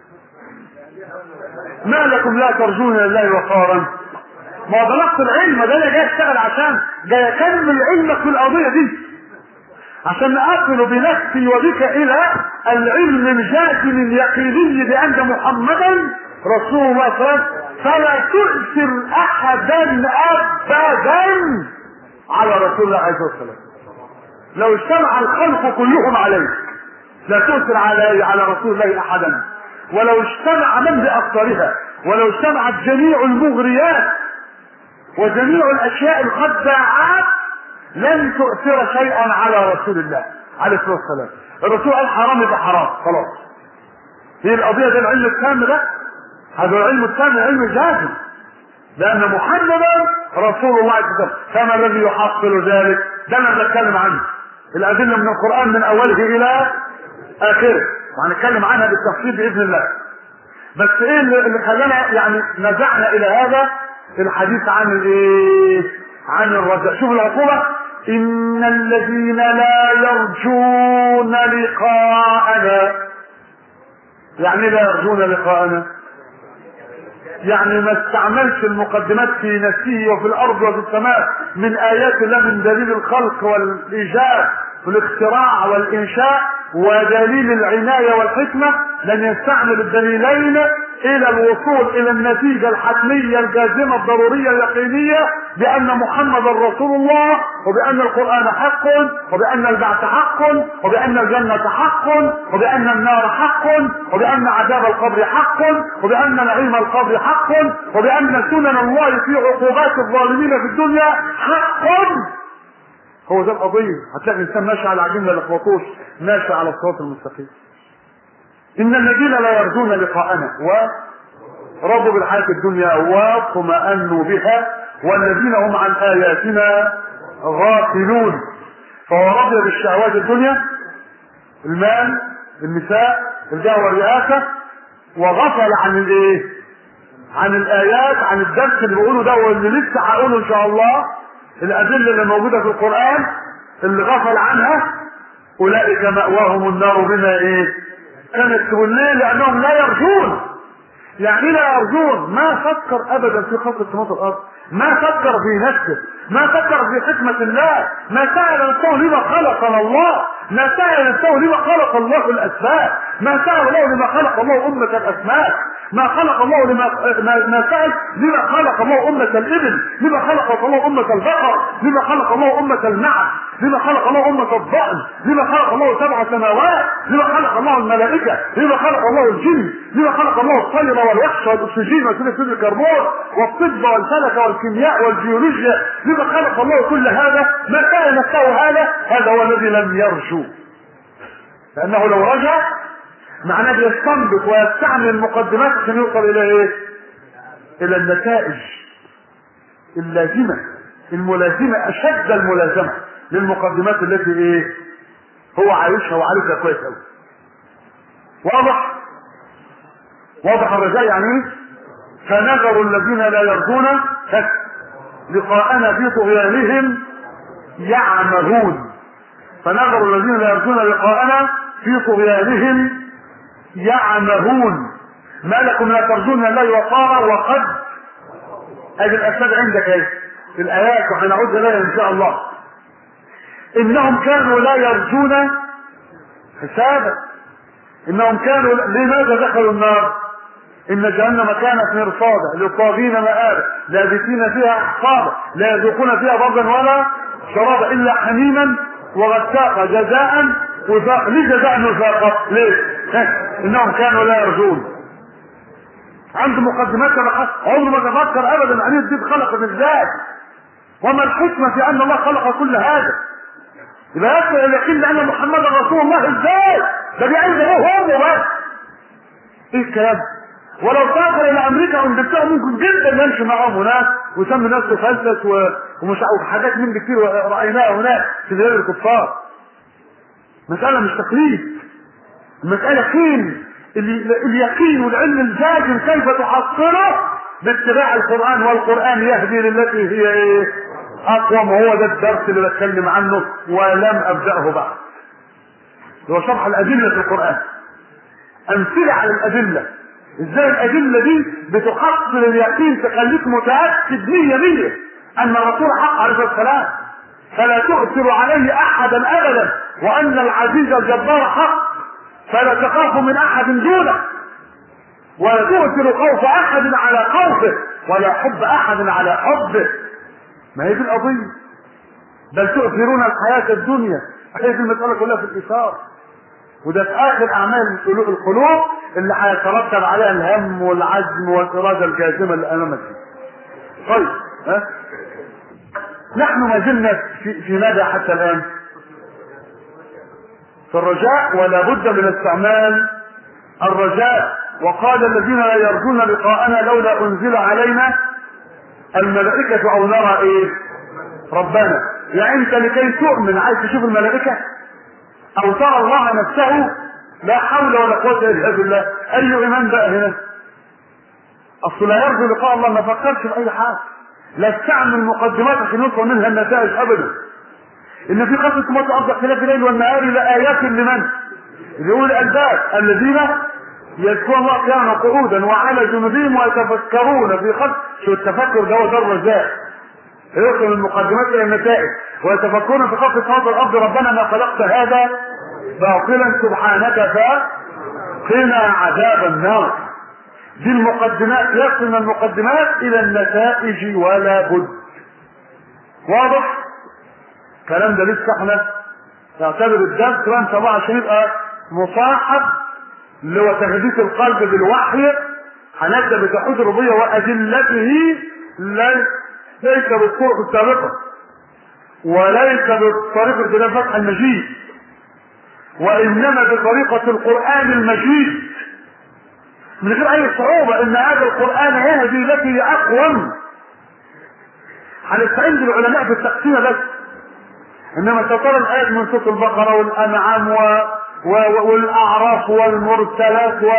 ما لكم لا ترجون لله وقارا ما هو ده نقص العلم ده انا جاي اشتغل عشان جاي اكمل علمك في القضيه دي عشان نقفل بنفسي وبك الى العلم الجازم اليقيني بان محمدا رسول الله صلى الله عليه وسلم فلا تؤثر احدا ابدا على رسول الله عليه الصلاه والسلام لو اجتمع الخلق كلهم عليه لا تؤثر على على رسول الله احدا ولو اجتمع من باكثرها ولو اجتمعت جميع المغريات وجميع الاشياء الخداعات لن تؤثر شيئا على رسول الله عليه الصلاه والسلام الرسول قال حرام يبقى حرام خلاص هي القضيه ده العلم التام ده هذا العلم التام علم جازم لان محمدا رسول الله صلى الله عليه وسلم فما الذي يحصل ذلك ده انا بتكلم عنه الادله من القران من اوله الى اخره وهنتكلم عنها بالتفصيل باذن الله بس ايه اللي خلانا يعني نزعنا الى هذا الحديث عن الايه عن الرجاء شوف العقوبه ان الذين لا يرجون لقاءنا يعني لا يرجون لقاءنا يعني ما استعملش المقدمات في نفسه وفي الارض وفي السماء من ايات الله من دليل الخلق والايجاد والاختراع والانشاء ودليل العنايه والحكمه لن يستعمل الدليلين الى الوصول الى النتيجه الحتميه الجازمه الضروريه اليقينيه بان محمدا رسول الله وبان القران حق وبان البعث حق وبان الجنه حق وبان النار حق وبان عذاب القبر حق وبان نعيم القبر حق وبان سنن الله في عقوبات الظالمين في الدنيا حق هو ده القضيه هتلاقي الانسان ماشي على عجينه الاخوطوش ماشي على الصراط المستقيم ان الذين لا يرجون لقاءنا ورضوا بالحياة الدنيا واطمأنوا بها والذين هم عن آياتنا غافلون فهو رضي بالشهوات الدنيا المال النساء الجاه والرئاسة وغفل عن الايه عن الايات عن الدرس اللي بقوله ده واللي لسه هقوله ان شاء الله الادله اللي موجوده في القران اللي غفل عنها اولئك ماواهم النار بما ايه كانت ليه لانهم لا يرجون يعني لا يرجون ما فكر ابدا في خلق السماوات والارض ما فكر في نفسه ما فكر في حكمة الله ما سأل نفسه لما خلقنا الله ما سأل نفسه لما خلق الله الأسباب ما سأل الله لما خلق الله أمة الأسماك ما خلق الله لما ما, ما سأل لما خلق الله أمة الإبل لما خلق الله أمة البقر لما خلق الله أمة المعز لما خلق الله أمة الضأن لما خلق الله سبع سماوات لما خلق الله الملائكة لما خلق الله الجن لما خلق الله الطير والوحش والأكسجين وثاني أكسيد الكربون والطب والفلك والكيمياء والجيولوجيا لما خلق الله كل هذا ما كان نفسه هذا هذا هو الذي لم يرجو لأنه لو رجع معناه بيستنبط ويستعمل المقدمات عشان يوصل إلى إيه؟ إلى النتائج اللازمة الملازمة أشد الملازمة للمقدمات التي إيه؟ هو عايشها وعارفها كويس أوي. واضح؟ واضح الرجاء يعني إيه؟ فنذر الذين لا يرجون لقاءنا في طغيانهم يعمهون فنذر الذين لا يرجون لقاءنا في طغيانهم يعمهون ما لكم لا ترجون الله وقارا وقد هذه الاسباب عندك ايه في الايات وهنعود اليها ان شاء الله انهم كانوا لا يرجون حسابا انهم كانوا لماذا دخلوا النار ان جهنم كانت مرصادا للطاغين مآبا لابثين فيها احقابا لا يذوقون فيها بردا ولا شرابا الا حميما وغساقا جزاء وفاق ليه جزاء وفاقا ليه انهم كانوا لا يرجون عنده مقدمات عمره ما تفكر ابدا ان الدين خلق ازاي وما الحكمه في ان الله خلق كل هذا يبقى يصل اليقين بان محمدا رسول الله ازاي ده بيعيش هو هو بس ايه الكلام ولو سافر الى امريكا وانجلترا ممكن جدا يمشي معاهم هناك ويسمي نفسه فلسف ومش وحاجات من دي كتير رايناها هناك في بلاد الكفار مسألة مش تقليد المسألة يقين اليقين والعلم الجازم كيف تحصله باتباع القرآن والقرآن يهدي للتي هي ايه اقوم هو ده الدرس اللي بتكلم عنه ولم ابدأه بعد هو شرح الادلة في القرآن امثلة على الادلة ازاي الادلة دي بتحصل اليقين تخليك متأكد مية مية ان الرسول حق عليه الصلاة والسلام فلا تؤثر عليه احدا ابدا وان العزيز الجبار حق فلا تخاف من احد دونه ولا تؤثر خوف احد على خوفه ولا حب احد على حبه ما هي دي القضيه بل تؤثرون الحياه الدنيا هي دي المساله كلها في الاثار وده في اخر اعمال القلوب اللي هيترتب عليها الهم والعزم والاراده الجازمه اللي امامك طيب ها نحن ما زلنا في, في ماذا حتى الان في الرجاء ولا بد من استعمال الرجاء وقال الذين لا يرجون لقاءنا لولا انزل علينا الملائكة او نرى ايه ربنا يعني انت لكي تؤمن عايز تشوف الملائكة او ترى الله نفسه لا حول ولا قوة الا بالله اي ايمان بقى هنا اصل لا يرجو لقاء الله ما فكرش في اي حاجة لا استعمل مقدمات عشان يوصل منها النتائج ابدا ان في خلق السماوات والارض اختلاف الليل والنهار لايات لمن؟ يقول الالباب الذين يذكرون الله قياما وقعودا وعلى جنوبهم ويتفكرون في خلق شو التفكر ده هو ده الرجاء يوصل من المقدمات الى النتائج ويتفكرون في خلق السماوات والارض ربنا ما خلقت هذا باطلا سبحانك فقنا عذاب النار دي المقدمات يصل من المقدمات الى النتائج ولا بد واضح الكلام ده لسه احنا نعتبر الدرس كمان طبعا عشان يبقى مصاحب اللي هو تهديد القلب بالوحي هنبدا بتوحيد الربوبيه وادلته ليس بالطرق السابقه وليس بطريقه ابتداء فتح المجيد وانما بطريقه القران المجيد من غير اي صعوبه ان هذا القران يهدي التي اقوم هنستعين بالعلماء في التقسيم بس انما تطر الايات من سوره البقره والانعام و... و... والاعراف والمرسلات و...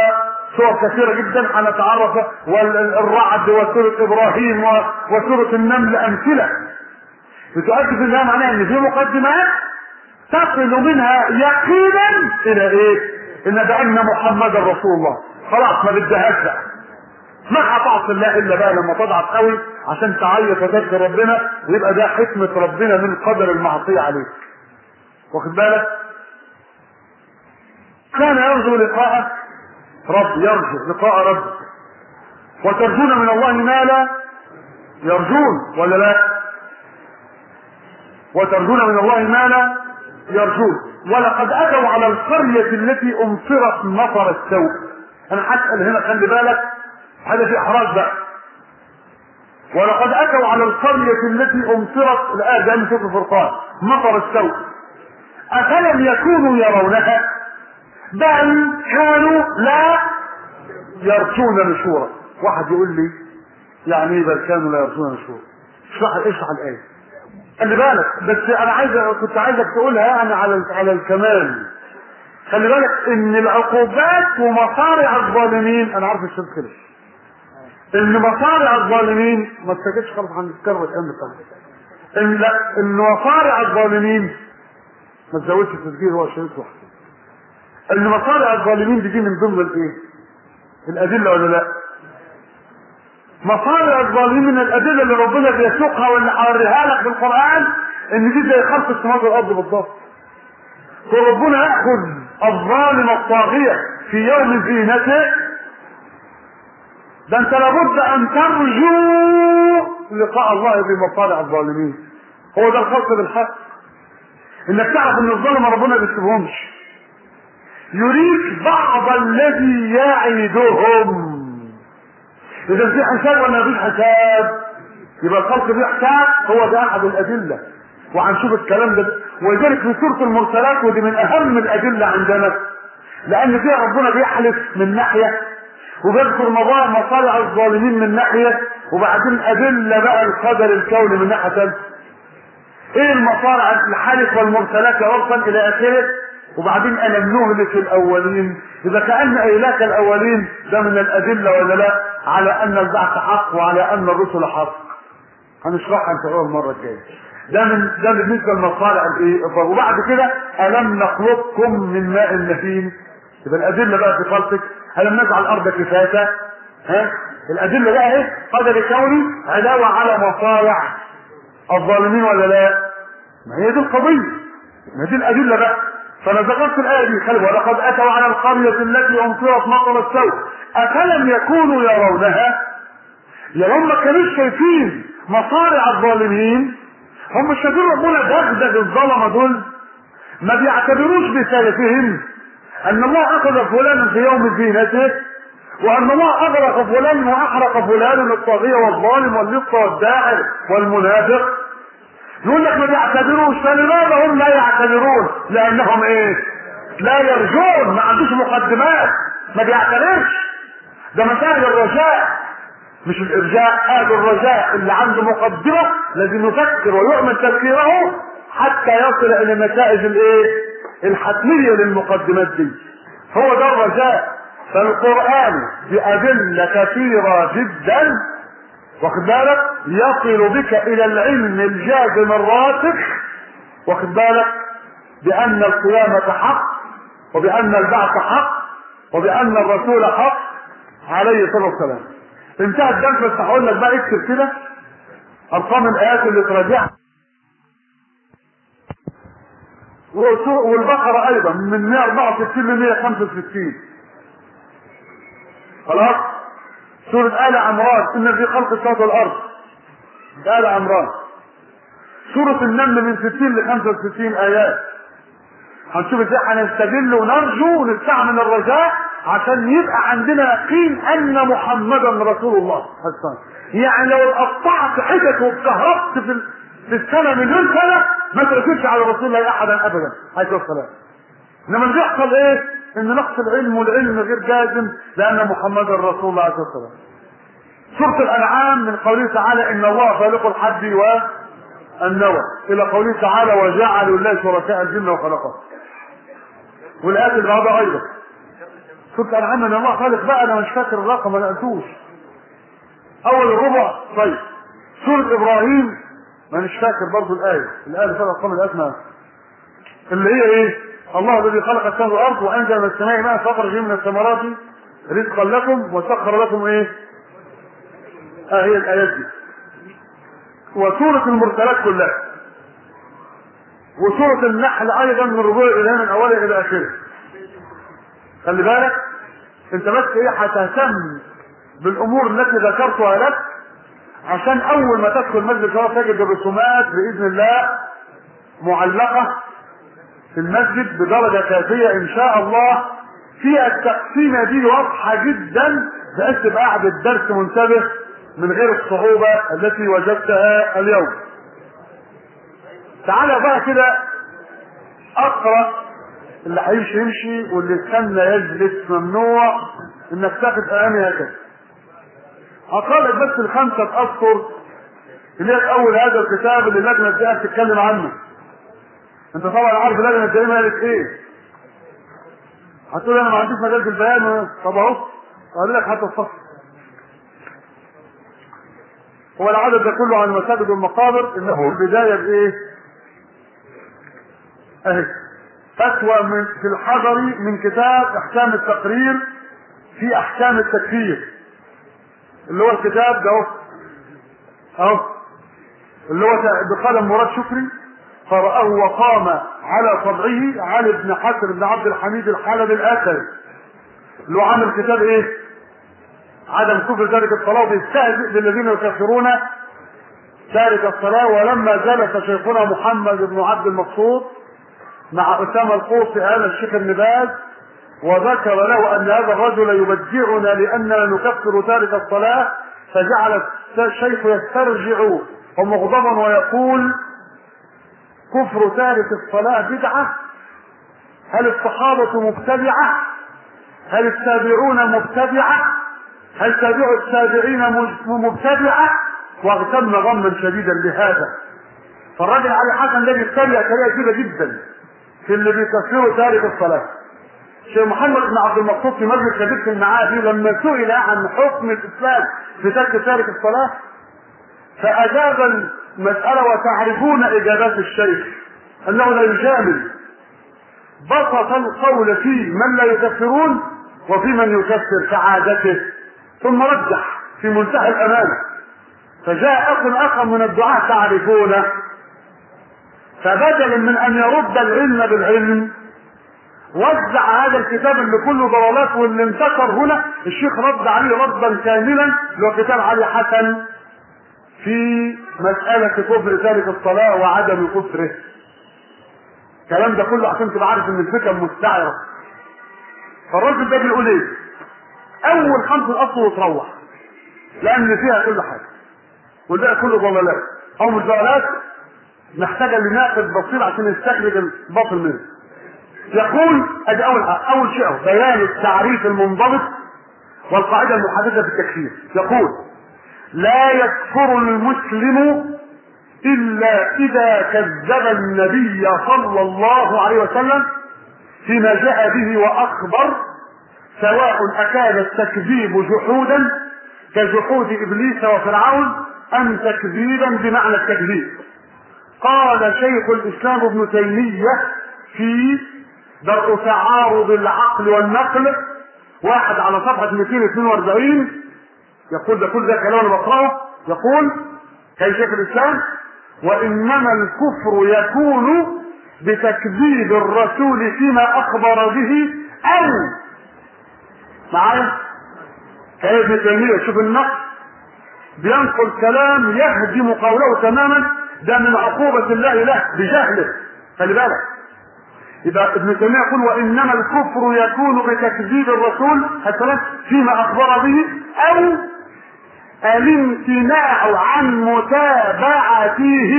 سور كثيرة جدا هنتعرف والرعد وسورة ابراهيم وسورة النمل امثلة بتؤكد انها معناها ان في مقدمات تصل منها يقينا الى ايه؟ ان بان محمدا رسول الله خلاص ما بدهاش بقى ما هتعصي الله الا بقى لما تضعف قوي عشان تعيط وتذكر ربنا ويبقى ده حكمة ربنا من قدر المعصية عليك واخد بالك كان يرجو لقاء رب يرجو لقاء رب وترجون من الله ما لا يرجون ولا لا وترجون من الله ما لا يرجون ولقد اتوا على القرية التي امطرت مطر السوء انا هسأل هنا خلي بالك هذا في احراج بقى ولقد اتوا على القرية التي امطرت الآية ده من سورة الفرقان مطر السوء افلم يكونوا يرونها بل كانوا لا يرجون نشورا واحد يقول لي يعني ايه بل كانوا لا يرجون نشورا اشرح اشرح الايه خلي بالك بس انا عايز كنت عايزك تقولها يعني على على الكمال خلي بالك ان العقوبات ومصارع الظالمين انا عارف الشرط كده ان مصارع الظالمين ما تسكتش خالص عن الكلام الكلام بتاعنا ان لا ان مصارع الظالمين ما تزودش التسجيل هو شريط واحد ان مصارع الظالمين دي من ضمن الايه الادله ولا لا مصارع الظالمين من الادله اللي ربنا بيسوقها واللي هوريها لك في القران ان دي زي خلق السماوات والارض بالضبط فربنا ياخذ الظالم الطاغيه في يوم زينته ده انت لابد ان ترجو لقاء الله بمصالح الظالمين هو ده الخلق بالحق انك تعرف ان الظلم ربنا ما بيسيبهمش يريك بعض الذي يعدهم اذا في حساب ولا مفيش حساب يبقى الخلق فيه حساب هو ده احد الادله وهنشوف الكلام ده ولذلك في سوره المرسلات ودي من اهم الادله عندنا لان فيها ربنا بيحلف من ناحيه وبيذكر مصالح الظالمين من ناحيه وبعدين ادله بقى القدر الكوني من ناحيه ثالثه ايه المصارع الحلف والمرسلات عرفا الى اخره وبعدين الم نهلك الاولين اذا كان اهلاك الاولين ده من الادله ولا لا على ان البعث حق وعلى ان الرسل حق هنشرحها ان شاء الله المره الجايه ده من ده بالنسبه لمصالح الايه وبعد كده الم نخلقكم من ماء مهين يبقى الادله بقى في خلقك الم نجعل الارض كفاتا ها الادله بقى اهي قدر كوني علاوه على مصالح الظالمين ولا لا ما هي دي القضيه ما دي الادله بقى فانا ذكرت الايه دي خلي ولقد اتوا على القريه التي امطرت مطر السوء افلم يكونوا يرونها يرون ما كانوش شايفين مصارع الظالمين هم شايفين ربنا دغدغ الظلمه دول ما بيعتبروش بسلفهم ان الله اخذ فلانا في يوم زينته وان الله اغرق فلان واحرق فلان الطاغيه والظالم واللص والداعر والمنافق يقول لك ما بيعتبروش فلماذا هم لا يعتبرون لانهم ايه لا يرجون ما عندوش مقدمات ما بيعتبرش ده مسائل الرجاء مش الارجاء هذا الرجاء اللي عنده مقدمه لازم يفكر ويؤمن تفكيره حتى يصل الى النتائج الايه الحتميه للمقدمات دي هو ده الرجاء فالقران بادله كثيره جدا واخد بالك يصل بك الى العلم الجازم الراسخ واخد بالك بان القيامة حق وبان البعث حق وبان الرسول حق عليه الصلاة والسلام انتهى الدرس بس هقول لك بقى اكتب كده ارقام الايات اللي تراجعها والبقرة ايضا من 164 ل 165 خلاص سورة آل عمران إن في خلق السماوات والأرض آل عمران سورة النمل من 60 ل 65 آيات هنشوف ازاي هنستدل ونرجو ونستعمل الرجاء عشان يبقى عندنا يقين أن محمدا رسول الله يعني لو قطعت حتت واتكهربت في في السنة مليون سنة ما تركزش على رسول الله أحدا أبدا عليه السلام إنما اللي بيحصل إيه؟ ان نقص العلم والعلم غير جازم لان محمدا رسول الله عليه الصلاه سورة الانعام من قوله تعالى ان الله خالق الحب والنوى الى قوله تعالى وجعلوا لله شركاء الجن وخلقه والايات اللي بعدها ايضا قلت انا عم ان الله خالق بقى انا مش فاكر الرقم ما نقلتوش اول الربع طيب سورة ابراهيم ما مش فاكر برضو الايه الايه اللي فيها ارقام الاسماء اللي هي ايه الله الذي خلق السماء والارض وانزل من السماء ماء فاخرج من الثمرات رزقا لكم وسخر لكم ايه اه هي الايات دي وسورة المرسلات كلها وسورة النحل ايضا من ربوع الى من اولها الى اخره خلي بالك انت بس ايه هتهتم بالامور التي ذكرتها لك عشان اول ما تدخل مسجد الجواب تجد الرسومات باذن الله معلقه في المسجد بدرجه كافيه ان شاء الله في التقسيمه دي واضحه جدا بحيث تبقى قاعد الدرس منتبه من غير الصعوبه التي وجدتها اليوم. تعالى بقى كده اقرا اللي هيمشي يمشي واللي يستنى يجلس ممنوع انك تاخد ايامي هكذا. هقرا لك بس الخمسه اسطر اللي هي في اول هذا الكتاب اللي اللجنه الدائمه بتتكلم عنه. انت طبعا عارف اللجنه الدائمه قالت ايه؟ هتقول انا ما عنديش مجال في البيان طب اهو اقول لك هات الفصل. هو العدد ده كله عن المساجد والمقابر انه البدايه بايه؟ اهي فتوى من في الحضر من كتاب احكام التقرير في احكام التكفير اللي هو الكتاب ده اهو اهو اللي هو بقلم مراد شكري قرأه وقام على طبعه علي بن حسن بن عبد الحميد الحلبي الاثري اللي هو عامل كتاب ايه؟ عدم كفر تارك الصلاة وبيستهزئ بالذين يكفرون تارك الصلاة ولما جلس شيخنا محمد بن عبد المقصود مع أسامة القوسي هذا الشيخ ابن باز وذكر له أن هذا الرجل يبدعنا لأننا نكفر تارك الصلاة فجعل الشيخ يسترجع ومغضبا ويقول كفر تارك الصلاة بدعة هل الصحابة مبتدعة هل التابعون مبتدعة هل تابع التابعين مبتدعة واغتم غما شديدا بهذا فالراجل علي حسن ده بيتريق طريقه كده جدا في اللي بيكفروا تارك الصلاه شيخ محمد بن عبد المقصود في مجلس كبير في المعادي لما سئل عن حكم الاسلام في ترك تارك الصلاه فاجاب المساله وتعرفون اجابات الشيخ انه لا يجامل بسط القول في من لا يكفرون وفي من يكفر كعادته ثم رجح في منتهى الامانه فجاء اخ اخر من الدعاة تعرفونه فبدلا من ان يرد العلم بالعلم وزع هذا الكتاب اللي كله ضلالات واللي انتشر هنا الشيخ رد عليه ردا كاملا اللي هو كتاب علي حسن في مسألة كفر تارك الصلاة وعدم كفره. الكلام ده كله عشان تبقى عارف ان الفكرة مستعرة. فالراجل ده بيقول ايه؟ أول خمس الأصل وتروح. لأن فيها كل حاجة. والباقي كله ضلالات. أو مش ضلالات محتاجة لناقد بصير عشان يستخرج الباطل منه. يقول ادي اول حاجه اول شيء بيان التعريف المنضبط والقاعده المحدده في التكفير يقول لا يكفر المسلم الا اذا كذب النبي صلى الله عليه وسلم فيما جاء به واخبر سواء اكان التكذيب جحودا كجحود ابليس وفرعون ام تكذيبا بمعنى التكذيب قال شيخ الاسلام ابن تيميه في درء تعارض العقل والنقل واحد على صفحة 242 يقول ده كل ده كلام انا بقراه يقول كي شيخ الاسلام وانما الكفر يكون بتكذيب الرسول فيما اخبر به او معايا كلام ابن تيميه شوف النقل بينقل كلام يهدم قوله تماما ده من عقوبة الله له بجهله خلي بالك يبقى ابن تيميه يقول وانما الكفر يكون بتكذيب الرسول حتى فيما اخبر به او الامتناع عن متابعته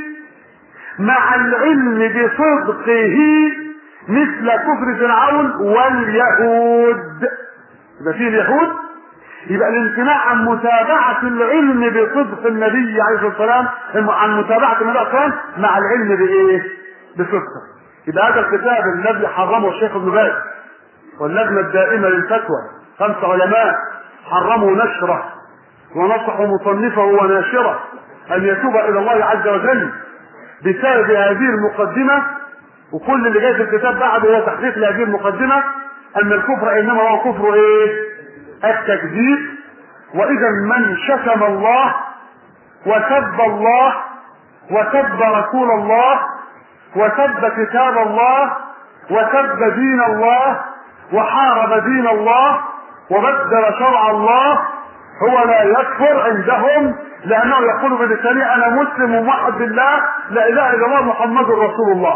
مع العلم بصدقه مثل كفر فرعون واليهود يبقى فيه اليهود يبقى الامتناع عن متابعة العلم بصدق النبي عليه الصلاة والسلام عن متابعة النبي عليه الصلاة والسلام مع العلم بإيه؟ بصدقه يبقى هذا الكتاب الذي حرمه الشيخ ابن باز واللجنة الدائمة للفتوى خمس علماء حرموا نشره ونصحوا مصنفه وناشره أن يتوب إلى الله عز وجل بسبب هذه المقدمة وكل اللي جاي في الكتاب بعده هو تحقيق لهذه المقدمة أن الكفر إنما هو كفر إيه؟ التكذيب وإذا من شتم الله وسب الله وسب رسول الله وسب كتاب الله وسب دين الله وحارب دين الله وبدل شرع الله هو لا يكفر عندهم لانه يقول بلسانه انا مسلم موحد بالله لا اله الا الله محمد رسول الله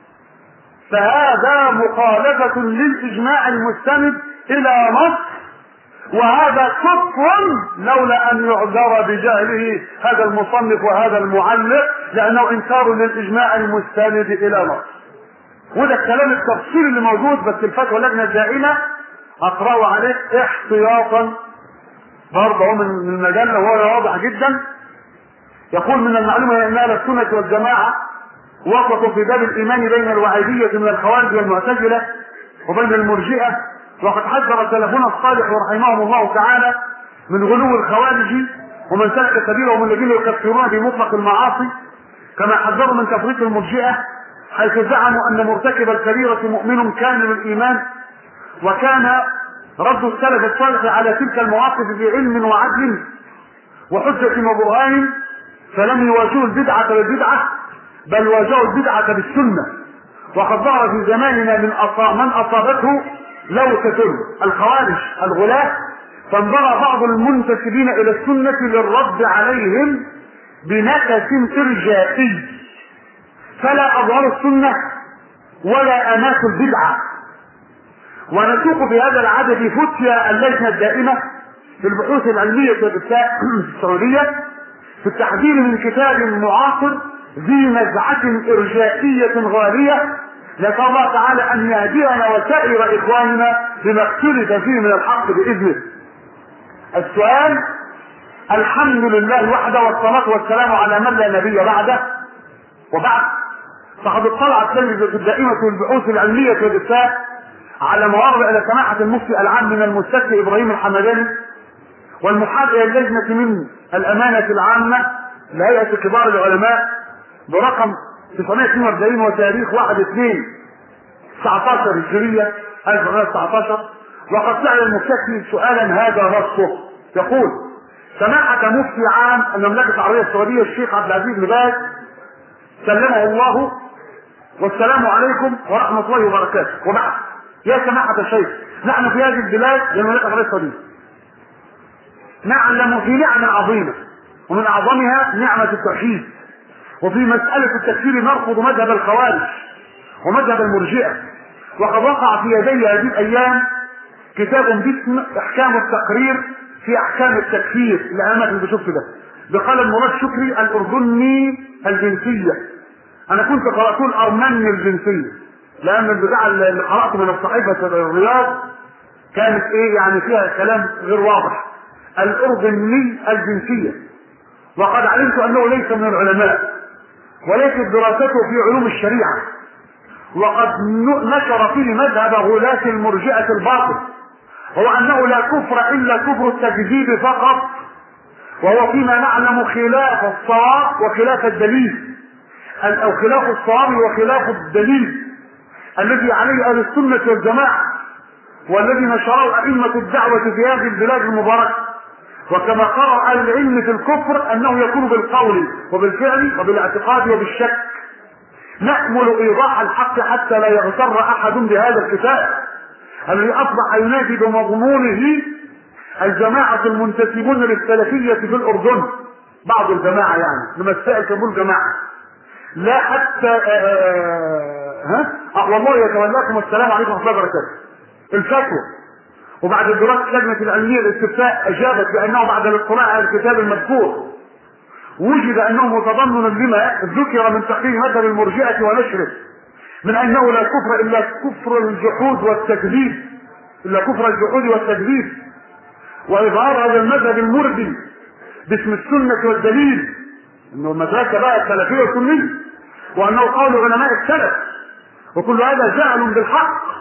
فهذا مخالفة للإجماع المستند إلى نص وهذا كفر لولا أن يعذر بجهله هذا المصنف وهذا المعلق لأنه إنكار للإجماع المستند إلى نص وده الكلام التفصيلي اللي موجود بس الفتوى اللجنة الدائمة أقرأه عليك احتياطا برضه هو من المجلة وهو واضح جدا يقول من المعلومة أن أهل السنة والجماعة وقفوا في باب الإيمان بين الوعيدية من الخوارج والمعتزلة وبين المرجئة وقد حذر سلفنا الصالح رحمهم الله تعالى من غلو الخوارج ومن سلك سبيلهم الذين يكفرون بمطلق المعاصي كما حذروا من تفريط المرجئة حيث زعموا أن مرتكب الكبيرة مؤمن كامل الإيمان وكان رد السلف الصالح على تلك المواقف بعلم وعدل وحجة وبرهان فلم يواجهوا البدعة بالبدعة بل واجهوا البدعة بالسنة وقد ظهر في زماننا من أصاب من أصابته لوثة الخوارج الغلاة فانبرى بعض المنتسبين إلى السنة للرد عليهم بنكس إرجائي فلا أظهروا السنة ولا أماتوا البدعة ونسوق في هذا العدد فتيا اللجنة الدائمة في البحوث العلمية والإفتاء في السعودية في التحذير من كتاب معاصر ذي نزعة إرجائية غالية نسأل الله تعالى أن يهدينا وسائر إخواننا بما اختلف فيه من الحق بإذنه. السؤال الحمد لله وحده والصلاة والسلام على من لا نبي بعده وبعد فقد اطلعت لجنة الدائمة البحوث العلمية والإفتاء على مواضع إلى سماحة المفتي العام من المستفتي إبراهيم الحمداني والمحال إلى اللجنة من الأمانة العامة لهيئة كبار العلماء برقم 942 وتاريخ 1 2 19 هجرية 1919 وقد سأل المستفتي سؤالا هذا نصه يقول سماحة مفتي عام المملكة العربية السعودية الشيخ عبد العزيز بن باز سلمه الله والسلام عليكم ورحمة الله وبركاته وبعد يا سماحة الشيخ نحن في هذه البلاد للمملكة العربية السعودية نعلم في نعم عظيمة ومن أعظمها نعمة التوحيد وفي مسألة التكفير نرفض مذهب الخوارج ومذهب المرجئة وقد وقع في يدي هذه الأيام كتاب باسم إحكام التقرير في أحكام التكفير لأمة اللي بشوف ده بقلم مراد شكري الأردني الجنسية أنا كنت قرأته الأرمني الجنسية لأن البتاع اللي قرأته من الصحيفة الرياض كانت إيه يعني فيها كلام غير واضح الأردني الجنسية وقد علمت أنه ليس من العلماء وليست دراسته في علوم الشريعة وقد نشر فيه مذهب غلاة المرجئة الباطل هو أنه لا كفر إلا كفر التكذيب فقط وهو فيما نعلم خلاف الصواب وخلاف الدليل أو خلاف الصواب وخلاف الدليل الذي عليه أهل السنة والجماعة والذي نشره أئمة الدعوة في هذه البلاد المباركة وكما قرأ أهل العلم في الكفر أنه يكون بالقول وبالفعل وبالاعتقاد وبالشك نأمل إيضاح الحق حتى لا يغتر أحد بهذا الكتاب الذي أصبح ينادي بمضمونه الجماعة المنتسبون للسلفية في الأردن بعض الجماعة يعني لمسائل كبول جماعة لا حتى آآ ها أه والله يتولاكم السلام عليكم ورحمة الله وبركاته الفتوى وبعد دراسة لجنة العلمية الاستفتاء أجابت بأنه بعد الاطلاع على الكتاب المذكور وجد أنه متضمن لما ذكر من تحقيق مذهب المرجئة ونشره من أنه لا كفر إلا كفر الجحود والتكذيب إلا كفر الجحود والتكذيب وإظهار هذا المذهب المردي باسم السنة والدليل انه المدرسة بقى السلفية والسنية وانه قول علماء السلف وكل هذا جهل بالحق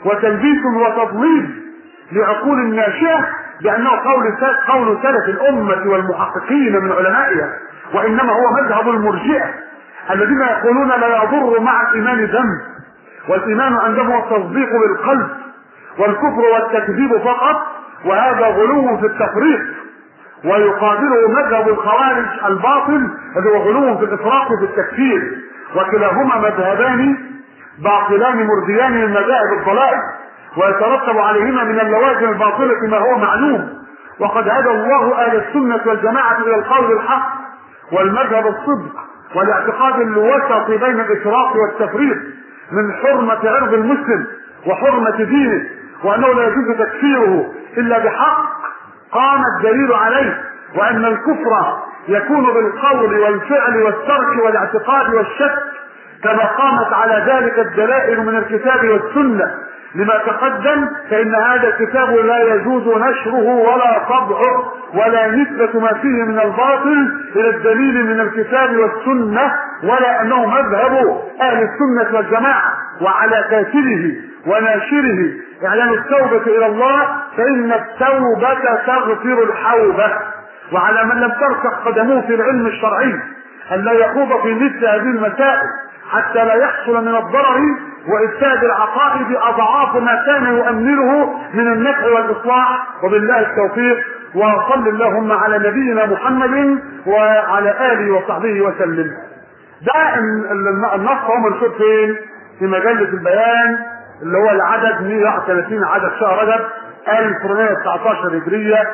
وتلبيس وتضليل لعقول الناشئة بأنه قول قول سلف الأمة والمحققين من علمائها وإنما هو مذهب المرجئة الذين يقولون لا يضر مع الإيمان ذنب والإيمان عندهم هو التصديق بالقلب والكفر والتكذيب فقط وهذا غلو في التفريق ويقابله مذهب الخوارج الباطل الذي هو غلو في الإفراط في التكفير وكلاهما مذهبان باطلان مرديان من مذاهب الضلائل ويترتب عليهما من اللوازم الباطلة ما هو معلوم وقد هدى الله أهل السنة والجماعة إلى القول الحق والمذهب الصدق والاعتقاد الوسط بين الإفراط والتفريط من حرمة عرض المسلم وحرمة دينه وأنه لا يجوز تكفيره إلا بحق قام الدليل عليه وأن الكفر يكون بالقول والفعل والترك والاعتقاد والشك كما قامت على ذلك الدلائل من الكتاب والسنة لما تقدم فإن هذا الكتاب لا يجوز نشره ولا طبعه ولا نسبة ما فيه من الباطل إلى الدليل من الكتاب والسنة ولا أنه مذهب أهل السنة والجماعة وعلى كاتبه وناشره إعلان التوبة إلى الله فإن التوبة تغفر الحوبة وعلى من لم ترسخ قدموه في العلم الشرعي أن لا يخوض في مثل هذه المسائل حتى لا يحصل من الضرر وإفساد العقائد أضعاف ما كان يؤمله من النفع والإصلاح وبالله التوفيق وصل اللهم على نبينا محمد وعلى آله وصحبه وسلم ده النص هو منشور فين؟ في مجلة البيان اللي هو العدد 131 عدد شهر رجب 1419 هجرية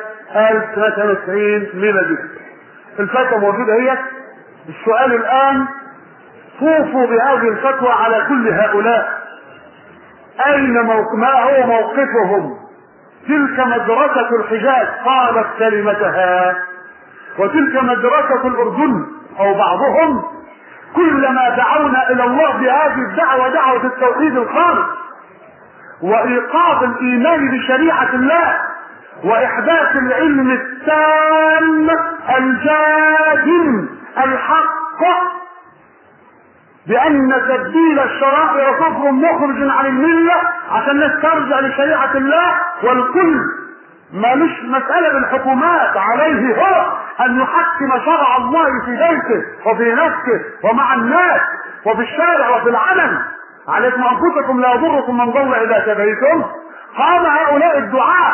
1990 ميلادي الفتوى موجودة هي السؤال الآن طوفوا بهذه الفتوى على كل هؤلاء أين موق... ما هو موقفهم تلك مدرسة الحجاز قالت كلمتها وتلك مدرسة الأردن أو بعضهم كلما دعونا إلى الله بهذه الدعوة دعوة التوحيد الخالص وإيقاظ الإيمان بشريعة الله وإحداث العلم التام الجازم الحق بأن تبديل الشرائع كفر مخرج عن الملة عشان الناس ترجع لشريعة الله والكل ما مش مسألة بالحكومات عليه هو أن يحكم شرع الله في بيته وفي نفسه ومع الناس وفي الشارع وفي العلن عليكم أنفسكم لا يضركم من ضل إذا تبيتم قام هؤلاء الدعاء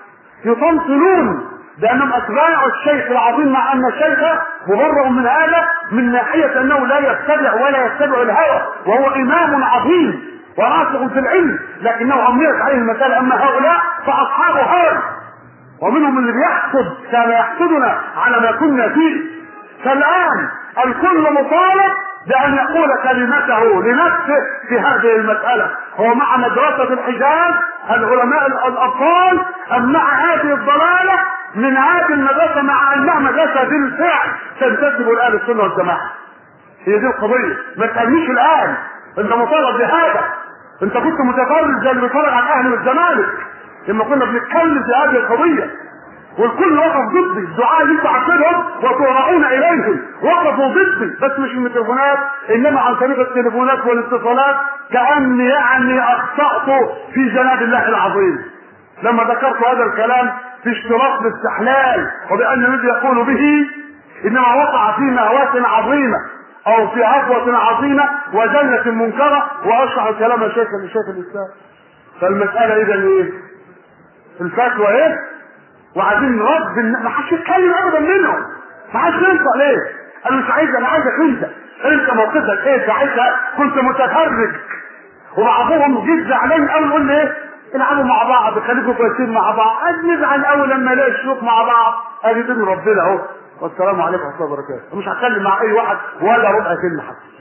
يطنطلون بأنهم أتباع الشيخ العظيم مع أن الشيخ مبرر من هذا من ناحية أنه لا يتبع ولا يتبع الهوى وهو إمام عظيم وراسخ في العلم لكنه عميت عليه المسألة أما هؤلاء فأصحاب هوى ومنهم اللي بيحسد كان يحسدنا على ما كنا فيه فالآن الكل مطالب بأن يقول كلمته لنفسه في هذه المسألة هو مع مدرسة الحجاز العلماء الأبطال أم مع هذه الضلالة من هذه المدرسة مع أنها مدرسة بالفعل تنتسب لأهل السنة والجماعة هي دي القضية ما تسألنيش الآن أنت مطالب بهذا أنت كنت متفرج زي اللي بيتفرج على الأهلي والزمالك لما كنا بنتكلم في هذه القضية والكل وقف ضدي الدعاء اللي انتوا عارفينهم وتهرعون اليهم وقفوا ضدي بس مش من التليفونات انما عن طريق التليفونات والاتصالات كاني يعني اخطات في جناب الله العظيم لما ذكرت هذا الكلام في اشتراط الاستحلال وبان الذي يقول به انما وقع في مهوات عظيمه او في هفوة عظيمة وجنة منكرة واشرح كلام شيخ لشيخ الاسلام فالمسألة اذا ايه الفتوى ايه وعايزين رد ما حدش يتكلم ابدا منهم ما حدش ينطق ليه انا مش عايز انا عايزك انت انت موقفك ايه ساعتها كنت متفرج وبعضهم جد زعلان قوي يقول لي ايه العبوا مع بعض خليكم كويسين مع بعض نزعل قوي لما الاقي الشيوخ مع بعض ادي دين ربنا اهو والسلام عليكم ورحمه الله وبركاته مش هتكلم مع اي واحد ولا ربع كلمه حتى